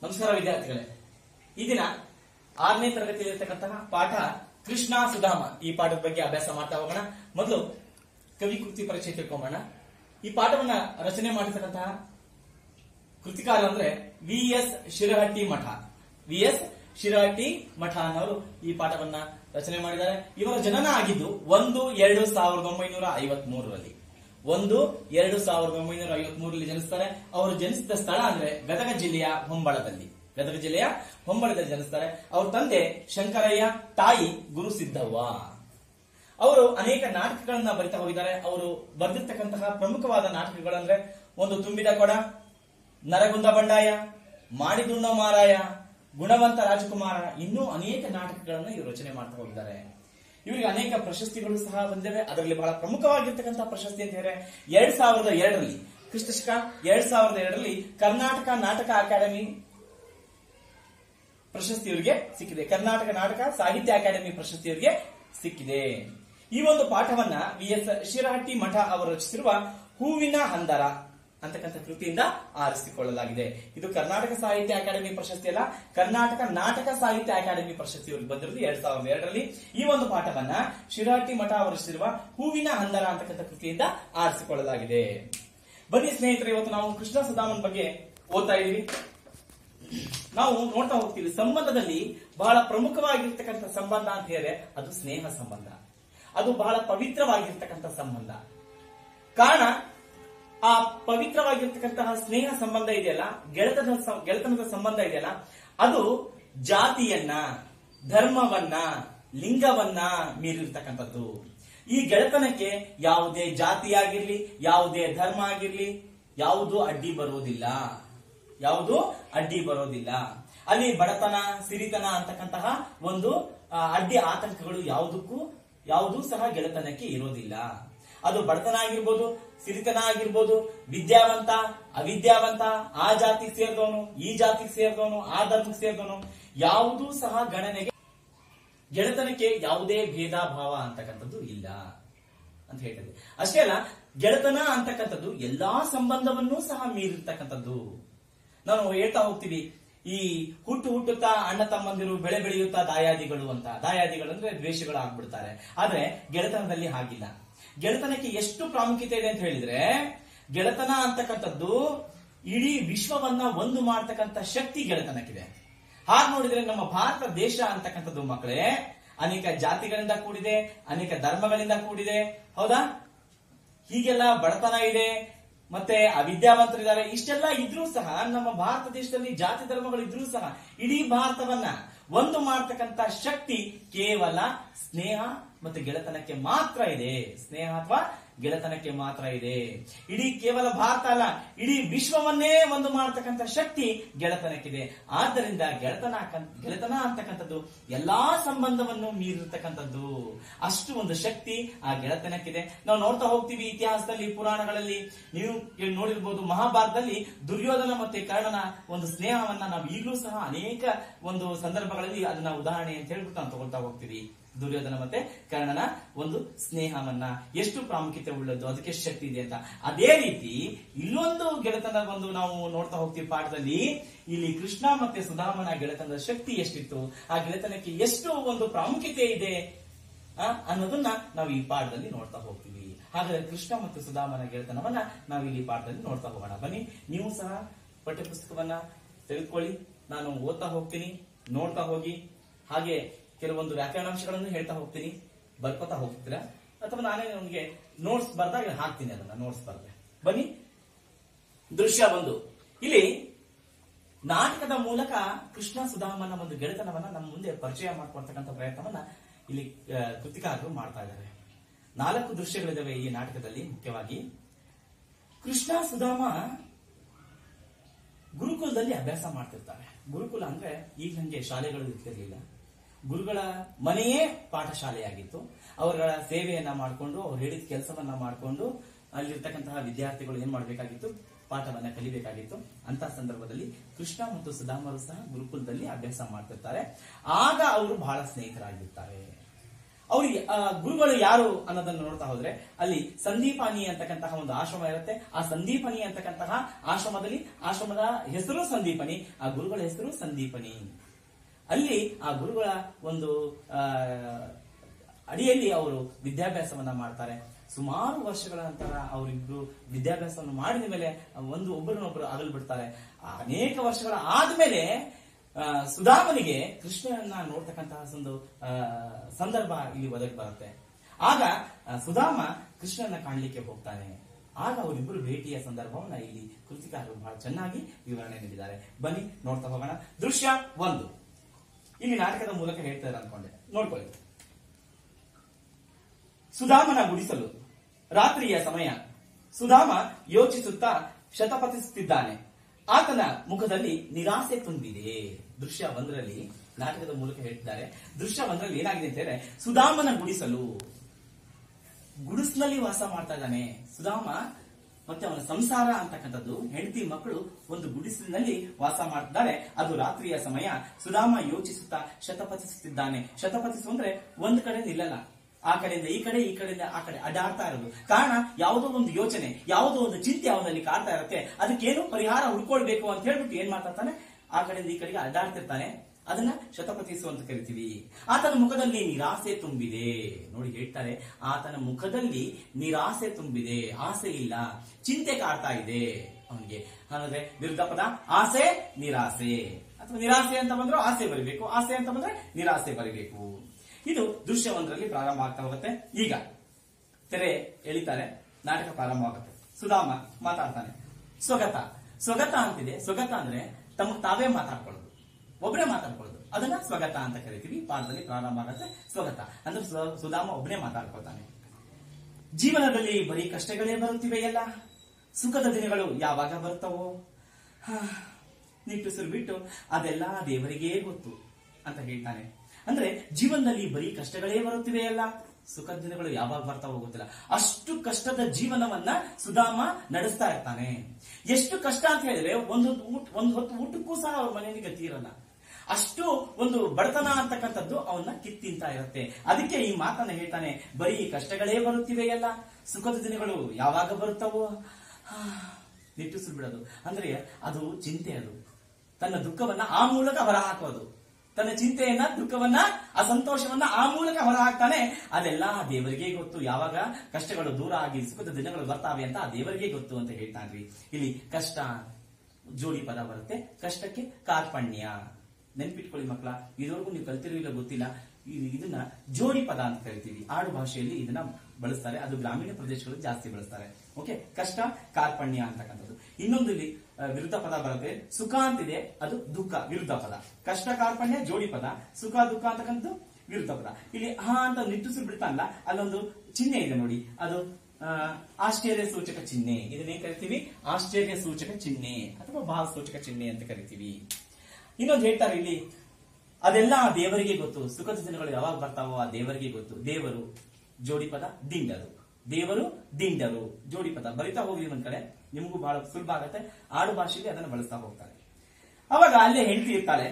ನಮಸ್ಕಾರ ವಿದ್ಯಾರ್ಥಿಗಳೇ ಈ ದಿನ ಆರನೇ ತರಗತಿಯಲ್ಲಿರ್ತಕ್ಕಂತಹ ಪಾಠ ಕೃಷ್ಣ ಸುಧಾಮ ಈ ಪಾಠದ ಬಗ್ಗೆ ಅಭ್ಯಾಸ ಮಾಡ್ತಾ ಹೋಗೋಣ ಮೊದಲು ಕವಿ ಕೃತಿ ಪರಿಚಯ ತಿಳ್ಕೊಂಬೋಣ ಈ ಪಾಠವನ್ನ ರಚನೆ ಮಾಡಿರ್ತಕ್ಕಂತಹ ಕೃತಿಕಾರ ಅಂದ್ರೆ ವಿ ಎಸ್ ಶಿರಹಟ್ಟಿ ಮಠ ವಿ ಎಸ್ ಶಿರಹಟ್ಟಿ ಮಠ ಅನ್ನೋರು ಈ ಪಾಠವನ್ನ ರಚನೆ ಮಾಡಿದ್ದಾರೆ ಇವರ ಜನನ ಆಗಿದ್ದು ಒಂದು ಎರಡು ಸಾವಿರದ ಒಂಬೈನೂರ ಐವತ್ ಮೂರರಲ್ಲಿ ಒಂದು ಎರಡು ಸಾವಿರದ ಒಂಬೈನೂರ ಐವತ್ ಮೂರರಲ್ಲಿ ಜನಿಸ್ತಾರೆ ಅವರು ಜನಿಸಿದ ಸ್ಥಳ ಅಂದ್ರೆ ಗದಗ ಜಿಲ್ಲೆಯ ಹೊಂಬಳದಲ್ಲಿ ಗದಗ ಜಿಲ್ಲೆಯ ಹೊಂಬಳದಲ್ಲಿ ಜನಿಸ್ತಾರೆ ಅವ್ರ ತಂದೆ ಶಂಕರಯ್ಯ ತಾಯಿ ಗುರುಸಿದ್ದವ್ವ ಅವರು ಅನೇಕ ನಾಟಕಗಳನ್ನ ಬರಿತಾ ಹೋಗಿದ್ದಾರೆ ಅವರು ಬರೆದಿರ್ತಕ್ಕಂತಹ ಪ್ರಮುಖವಾದ ನಾಟಕಗಳಂದ್ರೆ ಒಂದು ತುಂಬಿದ ಕೊಡ ನರಗುಂದ ಬಂಡಾಯ ಮಾಡಿದುಣ್ಣ ಮಾರಾಯ ಗುಣವಂತ ರಾಜಕುಮಾರ ಇನ್ನೂ ಅನೇಕ ನಾಟಕಗಳನ್ನ ಇವರು ರಚನೆ ಮಾಡ್ತಾ ಹೋಗಿದ್ದಾರೆ ಇವರಿಗೆ ಅನೇಕ ಪ್ರಶಸ್ತಿಗಳು ಸಹ ಬಂದಿವೆ ಅದರಲ್ಲಿ ಬಹಳ ಪ್ರಮುಖವಾಗಿರ್ತಕ್ಕಂತಹ ಪ್ರಶಸ್ತಿ ಅಂತ ಹೇಳಿದ್ರೆ ಎರಡ್ ಸಾವಿರದ ಎರಡರಲ್ಲಿ ಕ್ರಿಸ್ತಶಕ ಎರಡ್ ಸಾವಿರದ ಎರಡರಲ್ಲಿ ಕರ್ನಾಟಕ ನಾಟಕ ಅಕಾಡೆಮಿ ಪ್ರಶಸ್ತಿ ಇವರಿಗೆ ಸಿಕ್ಕಿದೆ ಕರ್ನಾಟಕ ನಾಟಕ ಸಾಹಿತ್ಯ ಅಕಾಡೆಮಿ ಪ್ರಶಸ್ತಿ ಇವರಿಗೆ ಸಿಕ್ಕಿದೆ ಈ ಒಂದು ಪಾಠವನ್ನ ವಿ ಎಸ್ ಶಿರಹಟ್ಟಿ ಮಠ ಅವರು ರಚಿಸಿರುವ ಹೂವಿನ ಹಂದರ ಅಂತಕ್ಕಂಥ ಕೃತಿಯಿಂದ ಆರಿಸಿಕೊಳ್ಳಲಾಗಿದೆ ಇದು ಕರ್ನಾಟಕ ಸಾಹಿತ್ಯ ಅಕಾಡೆಮಿ ಪ್ರಶಸ್ತಿ ಅಲ್ಲ ಕರ್ನಾಟಕ ನಾಟಕ ಸಾಹಿತ್ಯ ಅಕಾಡೆಮಿ ಪ್ರಶಸ್ತಿ ಇವರಿಗೆ ಬಂದಿರೋದು ಎರಡ್ ಸಾವಿರದ ಎರಡರಲ್ಲಿ ಈ ಒಂದು ಪಾಠವನ್ನ ಶಿರಹಟ್ಟಿ ಮಠ ಅವರು ರಚಿಸಿರುವ ಹೂವಿನ ಹಂದರ ಅಂತಕ್ಕಂಥ ಕೃತಿಯಿಂದ ಆರಿಸಿಕೊಳ್ಳಲಾಗಿದೆ ಬನ್ನಿ ಸ್ನೇಹಿತರೆ ಇವತ್ತು ನಾವು ಕೃಷ್ಣ ಸುಧಾಮನ್ ಬಗ್ಗೆ ಓದ್ತಾ ಇದೀವಿ ನಾವು ನೋಡ್ತಾ ಹೋಗ್ತೀವಿ ಸಂಬಂಧದಲ್ಲಿ ಬಹಳ ಪ್ರಮುಖವಾಗಿರ್ತಕ್ಕಂಥ ಸಂಬಂಧ ಅಂತ ಹೇಳಿದ್ರೆ ಅದು ಸ್ನೇಹ ಸಂಬಂಧ ಅದು ಬಹಳ ಪವಿತ್ರವಾಗಿರ್ತಕ್ಕಂಥ ಸಂಬಂಧ ಕಾರಣ ಆ ಪವಿತ್ರವಾಗಿರ್ತಕ್ಕಂತಹ ಸ್ನೇಹ ಸಂಬಂಧ ಇದೆಯಲ್ಲ ಗೆಳೆತನದ ಸಂ- ಗೆಳೆತನದ ಸಂಬಂಧ ಇದೆಯಲ್ಲ ಅದು ಜಾತಿಯನ್ನ ಧರ್ಮವನ್ನ ಲಿಂಗವನ್ನ ಮೀರಿರ್ತಕ್ಕಂಥದ್ದು ಈ ಗೆಳೆತನಕ್ಕೆ ಯಾವುದೇ ಜಾತಿ ಆಗಿರ್ಲಿ ಯಾವುದೇ ಧರ್ಮ ಆಗಿರ್ಲಿ ಯಾವುದು ಅಡ್ಡಿ ಬರುವುದಿಲ್ಲ ಯಾವುದು ಅಡ್ಡಿ ಬರೋದಿಲ್ಲ ಅಲ್ಲಿ ಬಡತನ ಸಿರಿತನ ಅಂತಕ್ಕಂತಹ ಒಂದು ಆ, ಅಡ್ಡಿ ಆತಂಕಗಳು ಯಾವುದಕ್ಕೂ ಯಾವುದೂ ಸಹ ಗೆಳೆತನಕ್ಕೆ ಇರೋದಿಲ್ಲ ಅದು ಬಡತನ ಆಗಿರ್ಬೋದು ಸಿರಿತನ ಆಗಿರ್ಬೋದು ವಿದ್ಯಾವಂತ ಅವಿದ್ಯಾವಂತ ಆ ಜಾತಿಗೆ ಸೇರಿದವನು ಈ ಜಾತಿಗೆ ಸೇರಿದವನು ಆ ಧರ್ಮಕ್ಕೆ ಸೇರಿದವನು ಯಾವುದೂ ಸಹ ಗಣನೆಗೆ ಗೆಳೆತನಕ್ಕೆ ಯಾವುದೇ ಭೇದ ಭಾವ ಅಂತಕ್ಕಂಥದ್ದು ಇಲ್ಲ ಅಂತ ಹೇಳ್ತದೆ ಅಷ್ಟೇ ಅಲ್ಲ ಗೆಳೆತನ ಅಂತಕ್ಕಂಥದ್ದು ಎಲ್ಲಾ ಸಂಬಂಧವನ್ನೂ ಸಹ ಮೀರಿರ್ತಕ್ಕಂಥದ್ದು ನಾವು ಹೇಳ್ತಾ ಹೋಗ್ತೀವಿ ಈ ಹುಟ್ಟು ಹುಟ್ಟುತ್ತಾ ಅಣ್ಣ ತಮ್ಮಂದಿರು ಬೆಳೆ ಬೆಳೆಯುತ್ತಾ ದಾಯಾದಿಗಳು ಅಂತ ದಾಯಾದಿಗಳು ಅಂದ್ರೆ ದ್ವೇಷಗಳು ಆಗ್ಬಿಡ್ತಾರೆ ಆದ್ರೆ ಗೆಳೆತನದಲ್ಲಿ ಹಾಗಿಲ್ಲ ಗೆಳೆತನಕ್ಕೆ ಎಷ್ಟು ಪ್ರಾಮುಖ್ಯತೆ ಇದೆ ಅಂತ ಹೇಳಿದ್ರೆ ಗೆಳೆತನ ಅಂತಕ್ಕಂಥದ್ದು ಇಡೀ ವಿಶ್ವವನ್ನ ಒಂದು ಮಾಡ್ತಕ್ಕಂಥ ಶಕ್ತಿ ಗೆಳೆತನಕ್ಕಿದೆ ಹಾಗೆ ನೋಡಿದ್ರೆ ನಮ್ಮ ಭಾರತ ದೇಶ ಅಂತಕ್ಕಂಥದ್ದು ಮಕ್ಕಳೇ ಅನೇಕ ಜಾತಿಗಳಿಂದ ಕೂಡಿದೆ ಅನೇಕ ಧರ್ಮಗಳಿಂದ ಕೂಡಿದೆ ಹೌದಾ ಹೀಗೆಲ್ಲ ಬಡತನ ಇದೆ ಮತ್ತೆ ಅವಿದ್ಯಾವಂತರಿದ್ದಾರೆ ಇಷ್ಟೆಲ್ಲ ಇದ್ರೂ ಸಹ ನಮ್ಮ ಭಾರತ ದೇಶದಲ್ಲಿ ಜಾತಿ ಧರ್ಮಗಳು ಇದ್ರೂ ಸಹ ಇಡೀ ಭಾರತವನ್ನ ಒಂದು ಮಾಡ್ತಕ್ಕಂತ ಶಕ್ತಿ ಕೇವಲ ಸ್ನೇಹ ಮತ್ತೆ ಗೆಳೆತನಕ್ಕೆ ಮಾತ್ರ ಇದೆ ಸ್ನೇಹ ಅಥವಾ ಗೆಳೆತನಕ್ಕೆ ಮಾತ್ರ ಇದೆ ಇಡೀ ಕೇವಲ ಭಾರತ ಅಲ್ಲ ಇಡೀ ವಿಶ್ವವನ್ನೇ ಒಂದು ಮಾಡತಕ್ಕಂತ ಶಕ್ತಿ ಗೆಳೆತನಕ್ಕಿದೆ ಆದ್ದರಿಂದ ಗೆಳೆತನ ಅಕ್ಕಂ- ಗೆಳೆತನ ಅಂತಕ್ಕಂಥದ್ದು ಎಲ್ಲಾ ಸಂಬಂಧವನ್ನು ಮೀರಿರ್ತಕ್ಕಂಥದ್ದು ಅಷ್ಟು ಒಂದು ಶಕ್ತಿ ಆ ಗೆಳೆತನಕ್ಕಿದೆ ನಾವು ನೋಡ್ತಾ ಹೋಗ್ತೀವಿ ಇತಿಹಾಸದಲ್ಲಿ ಪುರಾಣಗಳಲ್ಲಿ ನೀವು ಕೇಳ್- ನೋಡಿರ್ಬೋದು ಮಹಾಭಾರತದಲ್ಲಿ ದುರ್ಯೋಧನ ಮತ್ತೆ ಕರ್ಣನ ಒಂದು ಸ್ನೇಹವನ್ನ ನಾವು ಈಗಲೂ ಸಹ ಅನೇಕ ಒಂದು ಸಂದರ್ಭಗಳಲ್ಲಿ ಅದನ್ನ ಉದಾಹರಣೆ ಅಂತ ಹೇಳ್ಬಿಟ್ಟು ನಾವು ತಗೊಳ್ತಾ ಹೋಗ್ತೀವಿ ದುರ್ಯೋಧನ ಮತ್ತೆ ಕರ್ಣನ ಒಂದು ಸ್ನೇಹವನ್ನ ಎಷ್ಟು ಪ್ರಾಮುಖ್ಯತೆ ಉಳ್ಳದ್ದು ಅದಕ್ಕೆ ಎಷ್ಟು ಶಕ್ತಿ ಇದೆ ಅಂತ ಅದೇ ರೀತಿ ಇಲ್ಲೊಂದು ಗೆಳೆತನ ಒಂದು ನಾವು ನೋಡ್ತಾ ಹೋಗ್ತೀವಿ ಪಾಠದಲ್ಲಿ ಇಲ್ಲಿ ಕೃಷ್ಣ ಮತ್ತೆ ಸುಧಾಮನ ಗೆಳೆತನದ ಶಕ್ತಿ ಎಷ್ಟಿತ್ತು ಆ ಗೆಳೆತನಕ್ಕೆ ಎಷ್ಟು ಒಂದು ಪ್ರಾಮುಖ್ಯತೆ ಇದೆ ಆ, ಅನ್ನೋದನ್ನ ನಾವು ಈ ಪಾಠದಲ್ಲಿ ನೋಡ್ತಾ ಹೋಗ್ತೀವಿ ಹಾಗಾದ್ರೆ ಕೃಷ್ಣ ಮತ್ತು ಸುಧಾಮನ ಗೆಳೆತನವನ್ನ ನಾವು ಇಲ್ಲಿ ಪಾಠದಲ್ಲಿ ನೋಡ್ತಾ ಹೋಗೋಣ ಬನ್ನಿ ನೀವು ಸಹ ಪಠ್ಯಪುಸ್ತಕವನ್ನ ತೆಗೆದುಕೊಳ್ಳಿ ನಾನು ಓದ್ತಾ ಹೋಗ್ತೀನಿ ನೋಡ್ತಾ ಹೋಗಿ ಹಾಗೆ ಕೆಲವೊಂದು ವ್ಯಾಕರಣಾಂಶಗಳನ್ನು ಹೇಳ್ತಾ ಹೋಗ್ತೀನಿ ಬರ್ಕೋತಾ ಹೋಗ್ತೀರಾ ಅಥವಾ ನಾನೇ ನಿಮಗೆ ನೋಟ್ಸ್ ಬರ್ದಾಗ ಹಾಕ್ತೀನಿ ಅದನ್ನ ನೋಟ್ಸ್ ಬರ್ದೆ ಬನ್ನಿ ದೃಶ್ಯ ಒಂದು ಇಲ್ಲಿ ನಾಟಕದ ಮೂಲಕ ಕೃಷ್ಣ ಸುಧಾಮನ ಒಂದು ಗೆಳೆತನವನ್ನ ನಮ್ಮ ಮುಂದೆ ಪರಿಚಯ ಮಾಡ್ಕೊಳ್ತಕ್ಕಂಥ ಪ್ರಯತ್ನವನ್ನ ಇಲ್ಲಿ ಆ, ಕೃತಿಕಾರರು ಮಾಡ್ತಾ ಇದ್ದಾರೆ ನಾಲ್ಕು ದೃಶ್ಯಗಳಿದಾವೆ ಈ ನಾಟಕದಲ್ಲಿ ಮುಖ್ಯವಾಗಿ ಕೃಷ್ಣ ಸುಧಾಮ ಗುರುಕುಲದಲ್ಲಿ ಅಭ್ಯಾಸ ಮಾಡ್ತಿರ್ತಾರೆ ಗುರುಕುಲ ಅಂದ್ರೆ ಈಗ ನಂಗೆ ಶಾಲೆಗಳು ಇರ್ತಿರ್ಲಿಲ್ಲ ಗುರುಗಳ ಮನೆಯೇ ಪಾಠಶಾಲೆಯಾಗಿತ್ತು ಅವರ ಸೇವೆಯನ್ನ ಮಾಡಿಕೊಂಡು ಅವ್ರು ಹೇಳಿದ ಕೆಲಸವನ್ನ ಮಾಡಿಕೊಂಡು ಅಲ್ಲಿರ್ತಕ್ಕಂತಹ ವಿದ್ಯಾರ್ಥಿಗಳು ಏನ್ ಮಾಡ್ಬೇಕಾಗಿತ್ತು ಪಾಠವನ್ನ ಕಲಿಬೇಕಾಗಿತ್ತು ಅಂತ ಸಂದರ್ಭದಲ್ಲಿ ಕೃಷ್ಣ ಮತ್ತು ಸುಧಾಮರು ಸಹ ಗುರುಕುಲದಲ್ಲಿ ಅಭ್ಯಾಸ ಮಾಡ್ತಿರ್ತಾರೆ ಆಗ ಅವರು ಬಹಳ ಸ್ನೇಹಿತರಾಗಿರ್ತಾರೆ ಅವ್ರ ಅವ್ರಿಗೆ ಆ, ಗುರುಗಳು ಯಾರು ಅನ್ನೋದನ್ನು ನೋಡ್ತಾ ಹೋದ್ರೆ ಅಲ್ಲಿ ಸಂದೀಪಾನಿ ಅಂತಕ್ಕಂತಹ ಒಂದು ಆಶ್ರಮ ಇರುತ್ತೆ ಆ ಸಂದೀಪನಿ ಅಂತಕ್ಕಂತಹ ಆಶ್ರಮದಲ್ಲಿ ಆಶ್ರಮದ ಹೆಸರು ಸಂದೀಪನಿ ಆ ಗುರುಗಳ ಹೆಸರು ಸಂದೀಪನಿ ಅಲ್ಲಿ ಆ ಗುರುಗಳ ಒಂದು ಆ, ಅಡಿಯಲ್ಲಿ ಅವರು ವಿದ್ಯಾಭ್ಯಾಸವನ್ನ ಮಾಡ್ತಾರೆ ಸುಮಾರು ವರ್ಷಗಳ ನಂತರ ಅವರಿಬ್ರು ವಿದ್ಯಾಭ್ಯಾಸವನ್ನು ಮಾಡಿದ ಮೇಲೆ ಒಂದು ಒಬ್ಬರನ್ನೊಬ್ಬರು ಅಗಲು ಬಿಡ್ತಾರೆ ಆ ಅನೇಕ ವರ್ಷಗಳ ಆದ್ಮೇಲೆ ಆ, ಸುಧಾಮನಿಗೆ ಕೃಷ್ಣನನ್ನ ನೋಡ್ತಕ್ಕಂತಹ ಒಂದು ಆ, ಸಂದರ್ಭ ಇಲ್ಲಿ ಒದಗಿ ಬರುತ್ತೆ ಆಗ ಆ, ಸುಧಾಮ ಕೃಷ್ಣನ ಕಾಣಲಿಕ್ಕೆ ಹೋಗ್ತಾನೆ ಆಗ ಅವರಿಬ್ಬರು ಭೇಟಿಯ ಸಂದರ್ಭವನ್ನ ಇಲ್ಲಿ ಕೃತಿಕಾರರು ಬಹಳ ಚೆನ್ನಾಗಿ ವಿವರಣೆ ನೀಡಿದ್ದಾರೆ ಬನ್ನಿ ನೋಡ್ತಾ ಹೋಗೋಣ ದೃಶ್ಯ ಒಂದು ಇಲ್ಲಿ ನಾಟಕದ ಮೂಲಕ ಹೇಳ್ತಾರೆ ಅನ್ಕೊಂಡೆ ನೋಡ್ಕೊಳ್ಳಿ ಸುಧಾಮನ ಗುಡಿಸಲು ರಾತ್ರಿಯ ಸಮಯ ಸುಧಾಮ ಯೋಚಿಸುತ್ತಾ ಶತಪಥಿಸುತ್ತಿದ್ದಾನೆ ಆತನ ಮುಖದಲ್ಲಿ ನಿರಾಸೆ ತುಂಬಿದೆ ದೃಶ್ಯ ಒಂದರಲ್ಲಿ ನಾಟಕದ ಮೂಲಕ ಹೇಳ್ತಿದ್ದಾರೆ ದೃಶ್ಯ ಒಂದರಲ್ಲಿ ಏನಾಗಿದೆ ಅಂತ ಹೇಳಿದ್ರೆ ಸುಧಾಮನ ಗುಡಿಸಲು ಗುಡಿಸ್ನಲ್ಲಿ ವಾಸ ಮಾಡ್ತಾ ಇದ್ದಾನೆ ಸುಧಾಮ ಮತ್ತೆ ಅವನ ಸಂಸಾರ ಅಂತಕ್ಕಂಥದ್ದು ಹೆಂಡತಿ ಮಕ್ಕಳು ಒಂದು ಗುಡಿಸಿನಲ್ಲಿ ವಾಸ ಮಾಡ್ತಿದ್ದಾರೆ ಅದು ರಾತ್ರಿಯ ಸಮಯ ಸುಧಾಮ ಯೋಚಿಸುತ್ತಾ ಶತಪಥಿಸುತ್ತಿದ್ದಾನೆ ಶತಪಥಿಸು ಅಂದ್ರೆ ಒಂದ್ ಕಡೆ ನಿಲ್ಲಲ್ಲ ಆ ಕಡೆಯಿಂದ ಈ ಕಡೆ ಈ ಕಡೆಯಿಂದ ಆ ಕಡೆ ಅಡ್ಡಾಡ್ತಾ ಇರೋದು ಕಾರಣ ಯಾವುದೋ ಒಂದು ಯೋಚನೆ ಯಾವುದೋ ಒಂದು ಚಿಂತೆ ಅವನಲ್ಲಿ ಕಾಡ್ತಾ ಇರುತ್ತೆ ಅದಕ್ಕೇನು ಪರಿಹಾರ ಹುಡ್ಕೊಳ್ಬೇಕು ಅಂತ ಹೇಳ್ಬಿಟ್ಟು ಏನ್ ಮಾತಾಡ್ತಾನೆ ಆ ಕಡೆಯಿಂದ ಈ ಕಡೆಗೆ ಅಡ್ಡಾಡ್ತಿರ್ತಾನೆ ಅದನ್ನ ಶತಪಥಿಸು ಅಂತ ಕರಿತೀವಿ ಆತನ ಮುಖದಲ್ಲಿ ನಿರಾಸೆ ತುಂಬಿದೆ ನೋಡಿ ಹೇಳ್ತಾರೆ ಆತನ ಮುಖದಲ್ಲಿ ನಿರಾಸೆ ತುಂಬಿದೆ ಆಸೆ ಇಲ್ಲ ಚಿಂತೆ ಕಾಡ್ತಾ ಇದೆ ಅವನಿಗೆ ಅಂದ್ರೆ ವಿರುದ್ಧ ಪದ ಆಸೆ ನಿರಾಸೆ ಅಥವಾ ನಿರಾಸೆ ಅಂತ ಬಂದ್ರೆ ಆಸೆ ಬರಬೇಕು ಆಸೆ ಅಂತ ಬಂದ್ರೆ ನಿರಾಸೆ ಬರಬೇಕು ಇದು ದೃಶ್ಯ ಒಂದರಲ್ಲಿ ಪ್ರಾರಂಭ ಆಗ್ತಾ ಹೋಗುತ್ತೆ ಈಗ ತೆರೆ ಎಳಿತಾರೆ ನಾಟಕ ಪ್ರಾರಂಭವಾಗುತ್ತೆ ಸುಧಾಮ ಮಾತಾಡ್ತಾನೆ ಸ್ವಗತ ಸ್ವಗತ ಅಂತಿದೆ ಸ್ವಗತ ಅಂದ್ರೆ ತಮ್ಮ ತಾವೇ ಮಾತಾಡ್ಕೊಳ್ಳೋದು ಒಬ್ಬರೇ ಮಾತಾಡ್ಕೊಳ್ಳೋದು ಅದನ್ನ ಸ್ವಗತ ಅಂತ ಕರಿತೀವಿ ಪಾಠದಲ್ಲಿ ಪ್ರಾರಂಭ ಆಗುತ್ತೆ ಸ್ವಗತ ಅಂದ್ರೆ ಸ್ವ- ಸುಧಾಮ ಒಬ್ಬನೇ ಮಾತಾಡ್ಕೊಳ್ತಾನೆ ಜೀವನದಲ್ಲಿ ಬರೀ ಕಷ್ಟಗಳೇ ಬರುತ್ತಿವೆಯಲ್ಲ ಸುಖದ ದಿನಗಳು ಯಾವಾಗ ಬರ್ತವೋ ಹಾ, ನಿಟ್ಟುಸಿರು ಬಿಟ್ಟು ಅದೆಲ್ಲ ದೇವರಿಗೇ ಗೊತ್ತು ಅಂತ ಹೇಳ್ತಾನೆ ಅಂದ್ರೆ ಜೀವನದಲ್ಲಿ ಬರೀ ಕಷ್ಟಗಳೇ ಬರುತ್ತಿವೆಯಲ್ಲ ಸುಖದ ದಿನಗಳು ಯಾವಾಗ ಬರ್ತಾವೋ ಗೊತ್ತಿಲ್ಲ ಅಷ್ಟು ಕಷ್ಟದ ಜೀವನವನ್ನ ಸುಧಾಮ ನಡೆಸ್ತಾ ಇರ್ತಾನೆ ಎಷ್ಟು ಕಷ್ಟ ಅಂತ ಹೇಳಿದ್ರೆ ಒಂದು ಊಟ ಒಂದು ಹೊತ್ತು ಊಟಕ್ಕೂ ಸಹ ಅವ್ರ ಮನೆಯಲ್ಲಿ ಗತಿ ಇರಲ್ಲ ಅಷ್ಟು ಒಂದು ಬಡತನ ಅಂತಕ್ಕಂಥದ್ದು ಅವನ್ನ ಕಿತ್ತಿಂತ ಇರುತ್ತೆ ಅದಕ್ಕೆ ಈ ಮಾತನ್ನ ಹೇಳ್ತಾನೆ ಬರೀ ಕಷ್ಟಗಳೇ ಬರುತ್ತಿವೆಯಲ್ಲ ಸುಖದ ದಿನಗಳು ಯಾವಾಗ ಬರುತ್ತವೋ ಹಾ, ನಿಟ್ಟುಸಿರು ಬಿಡೋದು ಅಂದ್ರೆ ಅದು ಚಿಂತೆ ಅದು ತನ್ನ ದುಃಖವನ್ನ ಆ ಮೂಲಕ ಹೊರಹಾಕೋದು ತನ್ನ ಚಿಂತೆಯನ್ನ ದುಃಖವನ್ನ ಅಸಂತೋಷವನ್ನ ಆ ಮೂಲಕ ಹೊರಹಾಕ್ತಾನೆ ಅದೆಲ್ಲ ದೇವರಿಗೆ ಗೊತ್ತು ಯಾವಾಗ ಕಷ್ಟಗಳು ದೂರ ಆಗಿ ಸುಖದ ದಿನಗಳು ಬರ್ತಾವೆ ಅಂತ ಆ ದೇವರಿಗೆ ಗೊತ್ತು ಅಂತ ಹೇಳ್ತಾನ್ರಿ ಇಲ್ಲಿ ಕಷ್ಟ ಜೋಡಿ ಪದ ಬರುತ್ತೆ ಕಷ್ಟಕ್ಕೆ ಕಾರ್ಪಣ್ಯ ನೆನ್ಪಿಟ್ಕೊಳ್ಳಿ ಮಕ್ಕಳ ಇದುವರೆಗೂ ನೀವು ಕಲ್ತಿರೋ ಇಲ್ಲ ಗೊತ್ತಿಲ್ಲ ಇದು- ಇದನ್ನ ಜೋಡಿ ಪದ ಅಂತ ಕರಿತೀವಿ ಆಡು ಭಾಷೆಯಲ್ಲಿ ಇದನ್ನ ಬಳಸ್ತಾರೆ ಅದು ಗ್ರಾಮೀಣ ಪ್ರದೇಶಗಳಲ್ಲಿ ಜಾಸ್ತಿ ಬಳಸ್ತಾರೆ ಓಕೆ ಕಷ್ಟ ಕಾರ್ಪಣ್ಯ ಅಂತಕ್ಕಂಥದ್ದು ಇನ್ನೊಂದು ಇಲ್ಲಿ ಆ, ವಿರುದ್ಧ ಪದ ಬರುತ್ತೆ ಸುಖ ಅಂತಿದೆ ಅದು ದುಃಖ ವಿರುದ್ಧ ಪದ ಕಷ್ಟ ಕಾರ್ಪಣ್ಯ ಜೋಡಿ ಪದ ಸುಖ ದುಃಖ ಅಂತಕ್ಕಂಥದ್ದು ವಿರುದ್ಧ ಪದ ಇಲ್ಲಿ ಹಾ ಅಂತ ನಿಟ್ಟುಸಿರು ಬಿಡ್ತಾನಲ್ಲ ಅಲ್ಲೊಂದು ಚಿಹ್ನೆ ಇದೆ ನೋಡಿ ಅದು ಆ, ಆಶ್ಚರ್ಯ ಸೂಚಕ ಚಿಹ್ನೆ ಇದನ್ನೇನ್ ಕರಿತೀವಿ ಆಶ್ಚರ್ಯ ಸೂಚಕ ಚಿಹ್ನೆ ಅಥವಾ ಭಾವ ಸೂಚಕ ಚಿಹ್ನೆ ಅಂತ ಕರಿತೀವಿ ಇನ್ನೊಂದು ಹೇಳ್ತಾರೆ ಇಲ್ಲಿ ಅದೆಲ್ಲ ಆ ದೇವರಿಗೆ ಗೊತ್ತು ಸುಖದ ದಿನಗಳು ಯಾವಾಗ ಬರ್ತಾವೋ ಆ ದೇವರಿಗೆ ಗೊತ್ತು ದೇವರು ಜೋಡಿ ಪದ ದಿಂಡರು ದೇವರು ದಿಂಡರು ಜೋಡಿ ಪದ ಬರಿತಾ ಹೋಗಿ ಒಂದ್ ಕಡೆ ನಿಮಗೂ ಬಹಳ ಸುಲಭ ಆಗತ್ತೆ ಆಡು ಭಾಷೆಯಲ್ಲಿ ಅದನ್ನ ಬಳಸ್ತಾ ಹೋಗ್ತಾರೆ ಅವಾಗ ಅಲ್ಲೇ ಹೆಂಡತಿ ಇರ್ತಾಳೆ